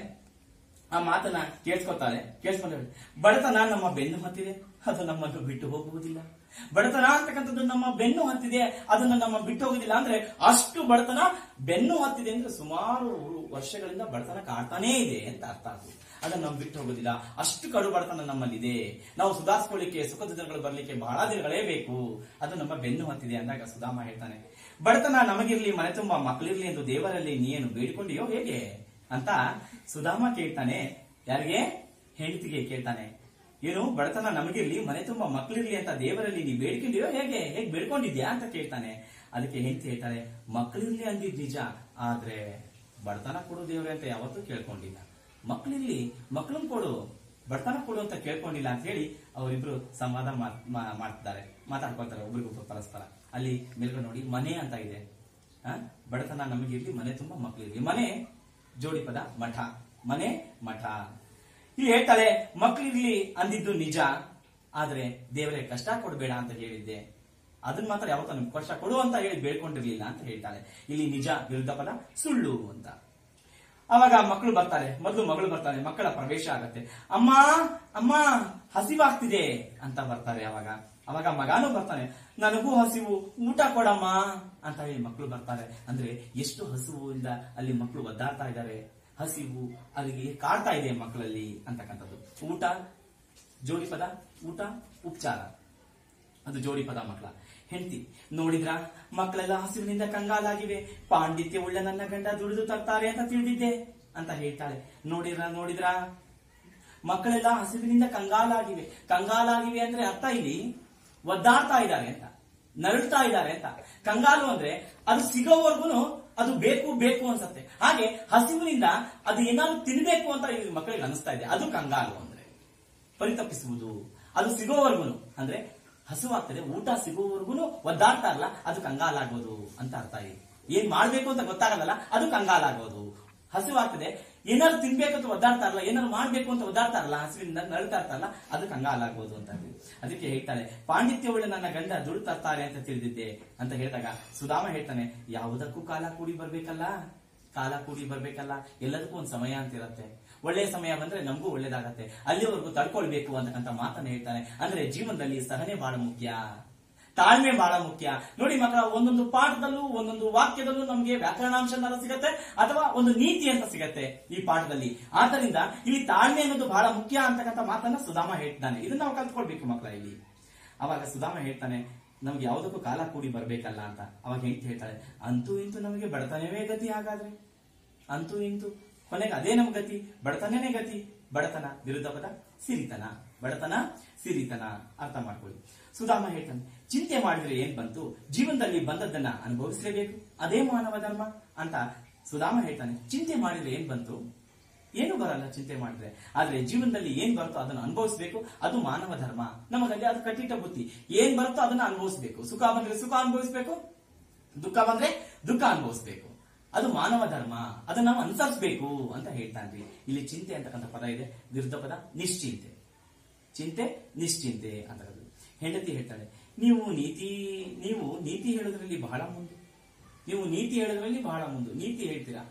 ಆ ಮಾತನ್ನ ಕೇಳಿಸ್ಕೊತಾಳೆ ಕೇಳಿಸ್ಕೊಂಡು ಬಡತನ ನಮ್ಮ ಬೆನ್ನು ಹತ್ತಿದೆ ಅದು ನಮ್ಮನ್ನು ಬಿಟ್ಟು ಹೋಗುವುದಿಲ್ಲ ಬಡತನ ಅಂತಕ್ಕಂಥದ್ದು ನಮ್ಮ ಬೆನ್ನು ಹತ್ತಿದೆ ಅದನ್ನ ನಮ್ಮ ಬಿಟ್ಟು ಹೋಗುದಿಲ್ಲ ಅಂದ್ರೆ ಅಷ್ಟು ಬಡತನ ಬೆನ್ನು ಹತ್ತಿದೆ ಅಂದ್ರೆ ಸುಮಾರು ವರ್ಷಗಳಿಂದ ಬಡತನ ಕಾಡ್ತಾನೇ ಇದೆ ಅಂತ ಅರ್ಥ ಆಗುತ್ತೆ ಅದನ್ನ ನಾವು ಬಿಟ್ಟು ಹೋಗೋದಿಲ್ಲ ಅಷ್ಟು ಕಡು ಬಡತನ ನಮ್ಮಲ್ಲಿದೆ ನಾವು ಸುಧಾರಿಸ್ಕೊಳ್ಳಿಕ್ಕೆ ಸುಖದ ದಿನಗಳು ಬರ್ಲಿಕ್ಕೆ ಬಹಳ ದಿನಗಳೇ ಬೇಕು ಅದು ನಮ್ಮ ಬೆನ್ನು ಹತ್ತಿದೆ ಅಂದಾಗ ಸುಧಾಮ ಹೇಳ್ತಾನೆ ಬಡತನ ನಮಗಿರ್ಲಿ ಮನೆ ತುಂಬಾ ಮಕ್ಕಳಿರ್ಲಿ ಎಂದು ದೇವರಲ್ಲಿ ನೀನು ಬೇಡಿಕೊಂಡಿಯೋ ಹೇಗೆ ಅಂತ ಸುಧಾಮ ಕೇಳ್ತಾನೆ ಯಾರಿಗೆ ಹೆಂಡತಿಗೆ ಕೇಳ್ತಾನೆ ಏನು ಬಡತನ ನಮಗಿರ್ಲಿ ಮನೆ ತುಂಬಾ ಮಕ್ಕಳಿರ್ಲಿ ಅಂತ ದೇವರಲ್ಲಿ ನೀ ಬೇಡ್ಕೊಂಡಿಯೋ ಹೇಗೆ ಹೇಗೆ ಬೇಡ್ಕೊಂಡಿದ್ಯಾ ಅಂತ ಕೇಳ್ತಾನೆ ಅದಕ್ಕೆ ಹೆಂಡತಿ ಹೇಳ್ತಾನೆ ಮಕ್ಕಳಿರ್ಲಿ ಅಂದಿದ್ ನಿಜ ಆದ್ರೆ ಬಡತನ ಕೊಡು ದೇವ್ರೆ ಅಂತ ಯಾವತ್ತೂ ಕೇಳ್ಕೊಂಡಿಲ್ಲ ಮಕ್ಕಳಿರ್ಲಿ ಮಕ್ಕಳನ್ನ ಕೊಡು ಬಡತನ ಕೊಡು ಅಂತ ಕೇಳ್ಕೊಂಡಿಲ್ಲ ಅಂತ ಹೇಳಿ ಅವರಿಬ್ರು ಸಂವಾದ ಮಾತ್- ಮಾ- ಮಾಡ್ತಿದ್ದಾರೆ ಮಾತಾಡ್ಕೊಳ್ತಾರೆ ಒಬ್ರಿಗೊಬ್ರು ಪರಸ್ಪರ ಅಲ್ಲಿ ಮೇಲ್ಗಡೆ ನೋಡಿ ಮನೆ ಅಂತ ಇದೆ ಆ? ಬಡತನ ನಮಗಿರ್ಲಿ ಮನೆ ತುಂಬಾ ಮಕ್ಕಳಿರ್ಲಿ ಮನೆ ಜೋಡಿ ಪದ ಮಠ ಮನೆ ಮಠ ಇಲ್ಲಿ ಹೇಳ್ತಾಳೆ ಮಕ್ಕಳಿರ್ಲಿ ಅಂದಿದ್ದು ನಿಜ ಆದ್ರೆ ದೇವರೇ ಕಷ್ಟ ಕೊಡಬೇಡ ಅಂತ ಹೇಳಿದ್ದೆ ಅದನ್ನ ಮಾತ್ರ ಯಾವತ್ತೂ ನಮ್ಗೆ ಕಷ್ಟ ಕೊಡು ಅಂತ ಹೇಳಿ ಬೇಡ್ಕೊಂಡಿರ್ಲಿಲ್ಲ ಅಂತ ಹೇಳ್ತಾಳೆ ಇಲ್ಲಿ ನಿಜ ವಿರುದ್ಧ ಪದ ಸುಳ್ಳು ಅಂತ ಅವಾಗ ಮಕ್ಕಳು ಬರ್ತಾರೆ ಮೊದಲು ಮಗಳು ಬರ್ತಾನೆ ಮಕ್ಕಳ ಪ್ರವೇಶ ಆಗತ್ತೆ ಅಮ್ಮ ಅಮ್ಮ ಹಸಿವಾಗ್ತಿದೆ ಅಂತ ಬರ್ತಾರೆ ಅವಾಗ ಅವಾಗ ಮಗಾನು ಬರ್ತಾನೆ ನನಗೂ ಹಸಿವು ಊಟ ಕೊಡಮ್ಮ ಅಂತ ಹೇಳಿ ಮಕ್ಕಳು ಬರ್ತಾರೆ ಅಂದ್ರೆ ಎಷ್ಟು ಹಸಿವಿಂದ ಅಲ್ಲಿ ಮಕ್ಕಳು ಒದ್ದಾಡ್ತಾ ಇದ್ದಾರೆ ಹಸಿವು ಅಲ್ಲಿಗೆ ಕಾಡ್ತಾ ಇದೆ ಮಕ್ಕಳಲ್ಲಿ ಅಂತಕ್ಕಂಥದ್ದು ಊಟ ಜೋಡಿ ಪದ ಊಟ ಉಪಚಾರ ಅದು ಜೋಡಿ ಪದ ಮಕ್ಕಳ ಹೆಂಡತಿ ನೋಡಿದ್ರ ಮಕ್ಕಳೆಲ್ಲ ಹಸಿವಿನಿಂದ ಕಂಗಾಲಾಗಿವೆ ಪಾಂಡಿತ್ಯ ಉಳ್ಳ ನನ್ನ ಗಂಡ ದುಡಿದು ತರ್ತಾರೆ ಅಂತ ತಿಳಿದಿದ್ದೆ ಅಂತ ಹೇಳ್ತಾಳೆ ನೋಡಿದ್ರ ನೋಡಿದ್ರ ಮಕ್ಕಳೆಲ್ಲ ಹಸಿವಿನಿಂದ ಕಂಗಾಲಾಗಿವೆ ಕಂಗಾಲಾಗಿವೆ ಅಂದ್ರೆ ಅರ್ಥ ಇಲ್ಲಿ ಒದ್ದಾಡ್ತಾ ಇದ್ದಾರೆ ಅಂತ ನರಳ್ತಾ ಇದ್ದಾರೆ ಅಂತ ಕಂಗಾಲು ಅಂದ್ರೆ ಅದು ಸಿಗೋವರೆಗೂ ಅದು ಬೇಕು ಬೇಕು ಅನ್ಸತ್ತೆ ಹಾಗೆ ಹಸಿವಿನಿಂದ ಅದು ಏನಾದ್ರು ತಿನ್ಬೇಕು ಅಂತ ಈ ಮಕ್ಕಳಿಗೆ ಅನಿಸ್ತಾ ಇದೆ ಅದು ಕಂಗಾಲು ಅಂದ್ರೆ ಪರಿತಪಿಸುವುದು ಅದು ಸಿಗೋವರೆಗೂ ಅಂದ್ರೆ ಹಸುವಾಗ್ತದೆ ಊಟ ಸಿಗೋವರೆಗೂ ಒದ್ದಾಡ್ತಾರಲ್ಲ ಅದು ಕಂಗಾಲಾಗೋದು ಅಂತ ಅರ್ಥ ಇದೆ ಏನ್ ಮಾಡ್ಬೇಕು ಅಂತ ಗೊತ್ತಾಗಲ್ಲ ಅದು ಕಂಗಾಲಾಗೋದು ಹಸಿವಾಗ್ತದೆ ಏನಾದ್ರು ತಿನ್ಬೇಕು ಅಂತ ಒದ್ದಾಡ್ತಾರಲ್ಲ ಏನಾದ್ರು ಮಾಡ್ಬೇಕು ಅಂತ ಒದ್ದಾಡ್ತಾರಲ್ಲ ಹಸಿವಿನಿಂದ ನಳ್ತಾ ಇರ್ತಾರಲ್ಲ ಅದು ಕಂಗಾಲಾಗೋದು ಅಂತ ಹೇಳಿ. ಅದಕ್ಕೆ ಹೇಳ್ತಾಳೆ ಪಾಂಡಿತ್ಯವುಳ್ಳ ನನ್ನ ಗಂಡ ದುಡ್ಡು ತರ್ತಾರೆ ಅಂತ ತಿಳಿದಿದ್ದೆ ಅಂತ ಹೇಳಿದಾಗ ಸುಧಾಮ ಹೇಳ್ತಾನೆ ಯಾವುದಕ್ಕೂ ಕಾಲ ಕೂಡಿ ಬರ್ಬೇಕಲ್ಲ ಕಾಲ ಕೂಡಿ ಬರ್ಬೇಕಲ್ಲ ಎಲ್ಲದಕ್ಕೂ ಒಂದು ಸಮಯ ಅಂತ ಇರತ್ತೆ ಒಳ್ಳೆಯ ಸಮಯ ಬಂದ್ರೆ ನಮಗೂ ಒಳ್ಳೇದಾಗತ್ತೆ ಅಲ್ಲಿವರೆಗೂ ತಡ್ಕೊಳ್ಬೇಕು ಅಂತಕ್ಕಂಥ ಮಾತನ್ನ ಹೇಳ್ತಾನೆ ಅಂದ್ರೆ ಜೀವನದಲ್ಲಿ ಸಹನೆ ಬಹಳ ಮುಖ್ಯ ತಾಳ್ಮೆ ಬಹಳ ಮುಖ್ಯ ನೋಡಿ ಮಕ್ಕಳ ಒಂದೊಂದು ಪಾಠದಲ್ಲೂ ಒಂದೊಂದು ವಾಕ್ಯದಲ್ಲೂ ನಮಗೆ ವ್ಯಾಕರಣಾಂಶ ಅಂತ ಸಿಗತ್ತೆ ಅಥವಾ ಒಂದು ನೀತಿ ಅಂತ ಸಿಗತ್ತೆ ಈ ಪಾಠದಲ್ಲಿ ಆದ್ದರಿಂದ ಇಲ್ಲಿ ತಾಳ್ಮೆ ಅನ್ನೋದು ಬಹಳ ಮುಖ್ಯ ಅಂತಕ್ಕಂಥ ಮಾತನ್ನ ಸುಧಾಮ ಹೇಳ್ತಾನೆ ಇದನ್ನ ನಾವು ಕಲ್ತ್ಕೊಳ್ಬೇಕು ಮಕ್ಕಳ ಇಲ್ಲಿ ಅವಾಗ ಸುಧಾಮ ಹೇಳ್ತಾನೆ ನಮ್ಗೆ ಯಾವುದಕ್ಕೂ ಕಾಲ ಕೂಡಿ ಬರ್ಬೇಕಲ್ಲ ಅಂತ ಅವಾಗ ಹೆಂಡತಿ ಹೇಳ್ತಾಳೆ ಅಂತೂ ಇಂತೂ ನಮಗೆ ಬಡತನವೇ ಗತಿ ಹಾಗಾದ್ರೆ ಅಂತೂ ಇಂತೂ ಕೊನೆಗೆ ಅದೇ ನಮ್ ಗತಿ ಬಡತನನೇ ಗತಿ ಬಡತನ ವಿರುದ್ಧ ಪದ ಸಿರಿತನ ಬಡತನ ಸಿರಿತನ ಅರ್ಥ ಮಾಡ್ಕೊಳ್ಳಿ ಸುಧಾಮ ಹೇಳ್ತಾನೆ ಚಿಂತೆ ಮಾಡಿದ್ರೆ ಏನ್ ಬಂತು ಜೀವನದಲ್ಲಿ ಬಂದದ್ದನ್ನ ಅನುಭವಿಸಲೇಬೇಕು ಅದೇ ಮಾನವ ಧರ್ಮ ಅಂತ ಸುಧಾಮ ಹೇಳ್ತಾನೆ ಚಿಂತೆ ಮಾಡಿದ್ರೆ ಏನ್ ಬಂತು ಏನು ಬರಲ್ಲ ಚಿಂತೆ ಮಾಡಿದ್ರೆ ಆದ್ರೆ ಜೀವನದಲ್ಲಿ ಏನ್ ಬರುತ್ತೋ ಅದನ್ನ ಅನುಭವಿಸಬೇಕು ಅದು ಮಾನವ ಧರ್ಮ ನಮಗಲ್ಲಿ ಅದು ಕಟ್ಟಿಟ್ಟ ಬುದ್ಧಿ ಏನ್ ಬರುತ್ತೋ ಅದನ್ನ ಅನುಭವಿಸಬೇಕು ಸುಖ ಬಂದ್ರೆ ಸುಖ ಅನುಭವಿಸಬೇಕು ದುಃಖ ಬಂದ್ರೆ ದುಃಖ ಅನುಭವಿಸಬೇಕು ಅದು ಮಾನವ ಧರ್ಮ ಅದನ್ನ ನಾವು ಅನುಸರಿಸಬೇಕು ಅಂತ ಹೇಳ್ತಾನ್ರಿ ಇಲ್ಲಿ ಚಿಂತೆ ಅಂತಕ್ಕಂಥ ಪದ ಇದೆ ವಿರುದ್ಧ ಪದ ನಿಶ್ಚಿಂತೆ ಚಿಂತೆ ನಿಶ್ಚಿಂತೆ ಅಂತಕ್ಕಂಥದ್ದು ಹೆಂಡತಿ ಹೇಳ್ತಾಳೆ ನೀವು ನೀತಿ ನೀವು ನೀತಿ ಹೇಳೋದ್ರಲ್ಲಿ ಬಹಳ ಮುಂದೆ ನೀವು ನೀತಿ ಹೇಳೋದ್ರಲ್ಲಿ ಬಹಳ ಮುಂದೆ ನೀತಿ ಹೇಳ್ತೀರಾ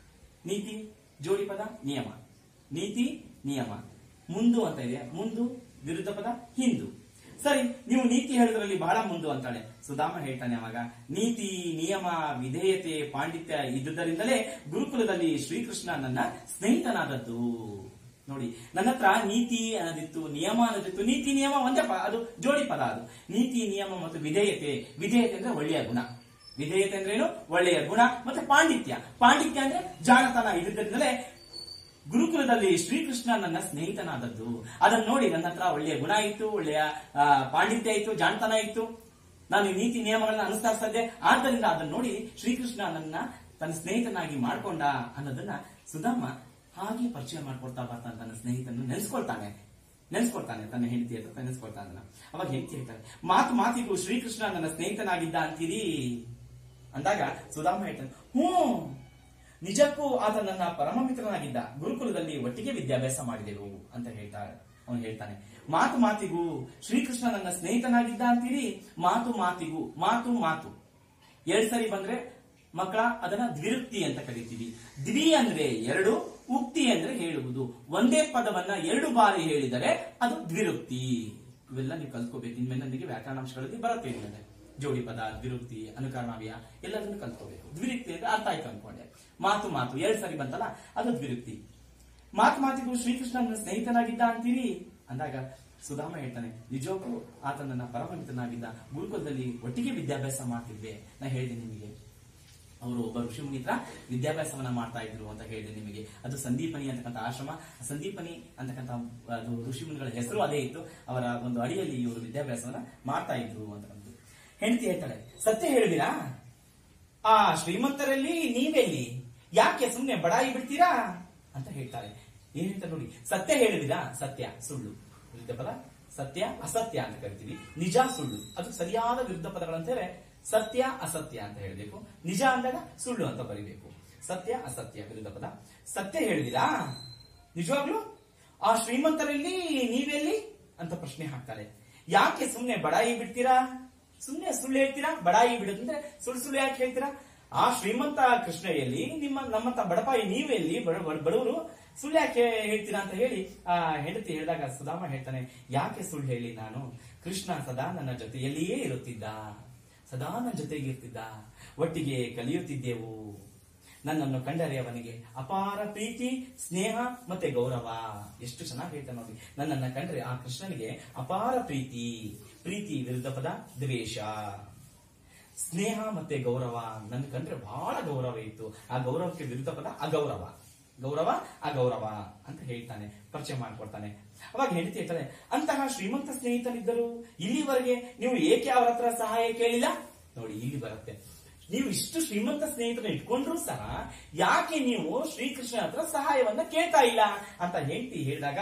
ನೀತಿ ಜೋಡಿ ಪದ ನಿಯಮ ನೀತಿ ನಿಯಮ ಮುಂದು ಅಂತ ಇದೆ ಮುಂದು ವಿರುದ್ಧ ಪದ ಹಿಂದು ಸರಿ ನೀವು ನೀತಿ ಹೇಳೋದ್ರಲ್ಲಿ ಬಹಳ ಮುಂದು ಅಂತಾಳೆ ಸುಧಾಮ ಹೇಳ್ತಾನೆ ಅವಾಗ ನೀತಿ ನಿಯಮ ವಿಧೇಯತೆ ಪಾಂಡಿತ್ಯ ಇದ್ದುದರಿಂದಲೇ ಗುರುಕುಲದಲ್ಲಿ ಶ್ರೀಕೃಷ್ಣ ನನ್ನ ಸ್ನೇಹಿತನಾದದ್ದು ನೋಡಿ ನನ್ನ ಹತ್ರ ನೀತಿ ಅನ್ನೋದಿತ್ತು ನಿಯಮ ಅನ್ನೋದಿತ್ತು ನೀತಿ ನಿಯಮ ಒಂದೇ ಪ ಅದು ಜೋಡಿ ಪದ ಅದು ನೀತಿ ನಿಯಮ ಮತ್ತು ವಿಧೇಯತೆ ವಿಧೇಯತೆ ಅಂದ್ರೆ ಒಳ್ಳೆಯ ಗುಣ ವಿಧೇಯತೆ ಅಂದ್ರೆ ಏನು ಒಳ್ಳೆಯ ಗುಣ ಮತ್ತೆ ಪಾಂಡಿತ್ಯ ಪಾಂಡಿತ್ಯ ಅಂದ್ರೆ ಜಾಣತನ ಇದ್ದುದರಿಂದಲೇ ಗುರುಕುಲದಲ್ಲಿ ಶ್ರೀಕೃಷ್ಣ ನನ್ನ ಸ್ನೇಹಿತನಾದದ್ದು ಅದನ್ನ ನೋಡಿ ನನ್ನ ಹತ್ರ ಒಳ್ಳೆಯ ಗುಣ ಇತ್ತು ಒಳ್ಳೆಯ ಆ, ಪಾಂಡಿತ್ಯ ಇತ್ತು ಜಾಣತನ ಇತ್ತು ನಾನು ಈ ನೀತಿ ನಿಯಮಗಳನ್ನ ಅನುಸರಿಸ್ತಾ ಇದ್ದೆ ಆದ್ದರಿಂದ ಅದನ್ನ ನೋಡಿ ಶ್ರೀಕೃಷ್ಣ ನನ್ನ ತನ್ನ ಸ್ನೇಹಿತನಾಗಿ ಮಾಡ್ಕೊಂಡ ಅನ್ನೋದನ್ನ ಸುಧಾಮ ಹಾಗೆ ಪರಿಚಯ ಮಾಡ್ಕೊಡ್ತಾ ಬರ್ತಾನೆ ತನ್ನ ಸ್ನೇಹಿತನ ನೆನೆಸ್ಕೊಳ್ತಾನೆ ನೆನೆಸ್ಕೊಳ್ತಾನೆ ತನ್ನ ಹೆಂಡತಿ ಹತ್ರ ನೆನೆಸ್ಕೊಳ್ತಾನೆ ಅದನ್ನ. ಅವಾಗ ಹೆಂಡತಿ ಹೇಳ್ತಾನೆ ಮಾತು ಮಾತಿಗೂ ಶ್ರೀಕೃಷ್ಣ ನನ್ನ ಸ್ನೇಹಿತನಾಗಿದ್ದ ಅಂತೀರಿ ಅಂದಾಗ ಸುಧಾಮ ಹೇಳ್ತಾನೆ ಹ್ಞೂ ನಿಜಕ್ಕೂ ಆತ ನನ್ನ ಪರಮ ಮಿತ್ರನಾಗಿದ್ದ ಗುರುಕುಲದಲ್ಲಿ ಒಟ್ಟಿಗೆ ವಿದ್ಯಾಭ್ಯಾಸ ಮಾಡಿದೆವು ಅಂತ ಹೇಳ್ತಾರೆ ಅವನು ಹೇಳ್ತಾನೆ ಮಾತು ಮಾತಿಗೂ ಶ್ರೀಕೃಷ್ಣ ನನ್ನ ಸ್ನೇಹಿತನಾಗಿದ್ದ ಅಂತೀರಿ ಮಾತು ಮಾತಿಗೂ ಮಾತು ಮಾತು ಎರಡ್ ಸರಿ ಬಂದ್ರೆ ಮಕ್ಕಳ ಅದನ್ನ ದ್ವಿರುಕ್ತಿ ಅಂತ ಕರಿತೀವಿ ದ್ವಿ ಅಂದ್ರೆ ಎರಡು ಉಕ್ತಿ ಅಂದ್ರೆ ಹೇಳುವುದು ಒಂದೇ ಪದವನ್ನ ಎರಡು ಬಾರಿ ಹೇಳಿದರೆ ಅದು ದ್ವಿರುಕ್ತಿ ಇವೆಲ್ಲ ನೀವು ಕಲ್ತ್ಕೋಬೇಕು ಇನ್ಮೇಲೆ ನನಗೆ ವ್ಯಾಕರಣಾಂಶಗಳಲ್ಲಿ ಬರುತ್ತೆ ಇನ್ಮೇಲೆ ಜೋಡಿ ಪದ ದ್ವಿರುಕ್ತಿ ಅನುಕರಣವ್ಯ ಎಲ್ಲದನ್ನು ಕಲ್ತ್ಕೋಬೇಕು ದ್ವಿರುಕ್ತಿ ಅಂದ್ರೆ ಅರ್ಥ ಆಯ್ತು ಅನ್ಕೊಂಡೆ ಮಾತು ಮಾತು ಎರಡ್ ಸರಿ ಬಂತಲ್ಲ ಅದು ದ್ವಿರುಕ್ತಿ ಮಾತು ಮಾತಿಗೂ ಶ್ರೀಕೃಷ್ಣ ನನ್ನ ಸ್ನೇಹಿತನಾಗಿದ್ದ ಅಂತೀರಿ ಅಂದಾಗ ಸುಧಾಮ ಹೇಳ್ತಾನೆ ನಿಜಕ್ಕೂ ಆತ ನನ್ನ ಪರಮಮಿತ್ರನಾಗಿದ್ದ ಗುರುಕುಲದಲ್ಲಿ ಒಟ್ಟಿಗೆ ವಿದ್ಯಾಭ್ಯಾಸ ಮಾಡ್ತಿದ್ದೆ ನಾ ಹೇಳಿದೆ ನಿಮಗೆ ಅವರು ಒಬ್ಬ ಋಷಿಮುನಿ ಹತ್ರ ವಿದ್ಯಾಭ್ಯಾಸವನ್ನ ಮಾಡ್ತಾ ಇದ್ರು ಅಂತ ಹೇಳಿದೆ ನಿಮಗೆ ಅದು ಸಂದೀಪನಿ ಅಂತಕ್ಕಂಥ ಆಶ್ರಮ ಸಂದೀಪನಿ ಅಂತಕ್ಕಂಥ ಅದು ಋಷಿಮುನಿಗಳ ಹೆಸರು ಅದೇ ಇತ್ತು ಅವರ ಒಂದು ಅಡಿಯಲ್ಲಿ ಇವರು ವಿದ್ಯಾಭ್ಯಾಸವನ್ನ ಮಾಡ್ತಾ ಇದ್ರು ಅಂತಕ್ಕಂಥದ್ದು ಹೆಂಡತಿ ಹೇಳ್ತಾಳೆ ಸತ್ಯ ಹೇಳಿದಿರಾ ಆ ಶ್ರೀಮಂತರಲ್ಲಿ ನೀವೆಲ್ಲಿ ಯಾಕೆ ಸುಮ್ನೆ ಬಡಾಯಿ ಬಿಡ್ತೀರಾ ಅಂತ ಹೇಳ್ತಾರೆ ಏನ್ ಹೇಳ್ತಾರೆ ನೋಡಿ ಸತ್ಯ ಹೇಳಿದಿರಾ ಸತ್ಯ ಸುಳ್ಳು ವಿರುದ್ಧ ಪದ ಸತ್ಯ ಅಸತ್ಯ ಅಂತ ಕರಿತೀವಿ ನಿಜ ಸುಳ್ಳು ಅದು ಸರಿಯಾದ ವಿರುದ್ಧ ಪದಗಳಂತೇಳಿ ಸತ್ಯ ಅಸತ್ಯ ಅಂತ ಹೇಳಬೇಕು ನಿಜ ಅಂದಾಗ ಸುಳ್ಳು ಅಂತ ಬರಿಬೇಕು ಸತ್ಯ ಅಸತ್ಯ ವಿರುದ್ಧ ಪದ ಸತ್ಯ ಹೇಳಿದಿರಾ ನಿಜವಾಗ್ಲು ಆ ಶ್ರೀಮಂತರಲ್ಲಿ ನೀವೆಲ್ಲಿ ಅಂತ ಪ್ರಶ್ನೆ ಹಾಕ್ತಾರೆ ಯಾಕೆ ಸುಮ್ನೆ ಬಡಾಯಿ ಬಿಡ್ತೀರಾ ಸುಮ್ನೆ ಸುಳ್ಳು ಹೇಳ್ತೀರಾ ಬಡಾಯಿ ಬಿಡೋದಂದ್ರೆ ಸುಳ್ಳು ಸುಳ್ಳು ಯಾಕೆ ಹೇಳ್ತೀರಾ ಆ ಶ್ರೀಮಂತ ಕೃಷ್ಣ ಎಲ್ಲಿ ನಿಮ್ಮ ನಮ್ಮಂತ ಬಡಪಾಯಿ ನೀವೆಲ್ಲಿ ಬಡ- ಬಡ- ಬಡವರು ಸುಳ್ಳು ಯಾಕೆ ಹೇಳ್ತೀರಾ ಅಂತ ಹೇಳಿ ಆ ಹೆಂಡತಿ ಹೇಳಿದಾಗ ಸುಧಾಮ ಹೇಳ್ತಾನೆ ಯಾಕೆ ಸುಳ್ಳು ಹೇಳಿ ನಾನು ಕೃಷ್ಣ ಸದಾ ನನ್ನ ಜೊತೆಯಲ್ಲಿಯೇ ಇರುತ್ತಿದ್ದ ಸದಾ ನನ್ನ ಜೊತೆಗೆ ಇರ್ತಿದ್ದ ಒಟ್ಟಿಗೆ ಕಲಿಯುತ್ತಿದ್ದೆವು ನನ್ನನ್ನು ಕಂಡರೆ ಅವನಿಗೆ ಅಪಾರ ಪ್ರೀತಿ ಸ್ನೇಹ ಮತ್ತೆ ಗೌರವ ಎಷ್ಟು ಚೆನ್ನಾಗಿ ಹೇಳ್ತಾನೆ ನೋಡಿ ನನ್ನನ್ನ ಕಂಡ್ರೆ ಆ ಕೃಷ್ಣನಿಗೆ ಅಪಾರ ಪ್ರೀತಿ ಪ್ರೀತಿ ವಿರುದ್ಧ ಪದ ದ್ವೇಷ ಸ್ನೇಹ ಮತ್ತೆ ಗೌರವ ನನ್ನ ಕಂಡ್ರೆ ಬಹಳ ಗೌರವ ಇತ್ತು ಆ ಗೌರವಕ್ಕೆ ವಿರುದ್ಧ ಪದ ಅಗೌರವ ಗೌರವ ಅಗೌರವ ಅಂತ ಹೇಳ್ತಾನೆ ಪರಿಚಯ ಮಾಡ್ಕೊಡ್ತಾನೆ ಅವಾಗ ಹೆಂಡತಿ ಹೇಳ್ತಾನೆ ಅಂತಹ ಶ್ರೀಮಂತ ಸ್ನೇಹಿತರಿದ್ದರು ಇಲ್ಲಿವರೆಗೆ ನೀವು ಏಕೆ ಅವರ ಹತ್ರ ಸಹಾಯ ಕೇಳಿಲ್ಲ ನೋಡಿ ಇಲ್ಲಿ ಬರುತ್ತೆ ನೀವು ಇಷ್ಟು ಶ್ರೀಮಂತ ಸ್ನೇಹಿತರನ್ನ ಇಟ್ಕೊಂಡ್ರು ಸಹ ಯಾಕೆ ನೀವು ಶ್ರೀಕೃಷ್ಣ ಹತ್ರ ಸಹಾಯವನ್ನ ಕೇಳ್ತಾ ಇಲ್ಲ ಅಂತ ಹೆಂಡತಿ ಹೇಳಿದಾಗ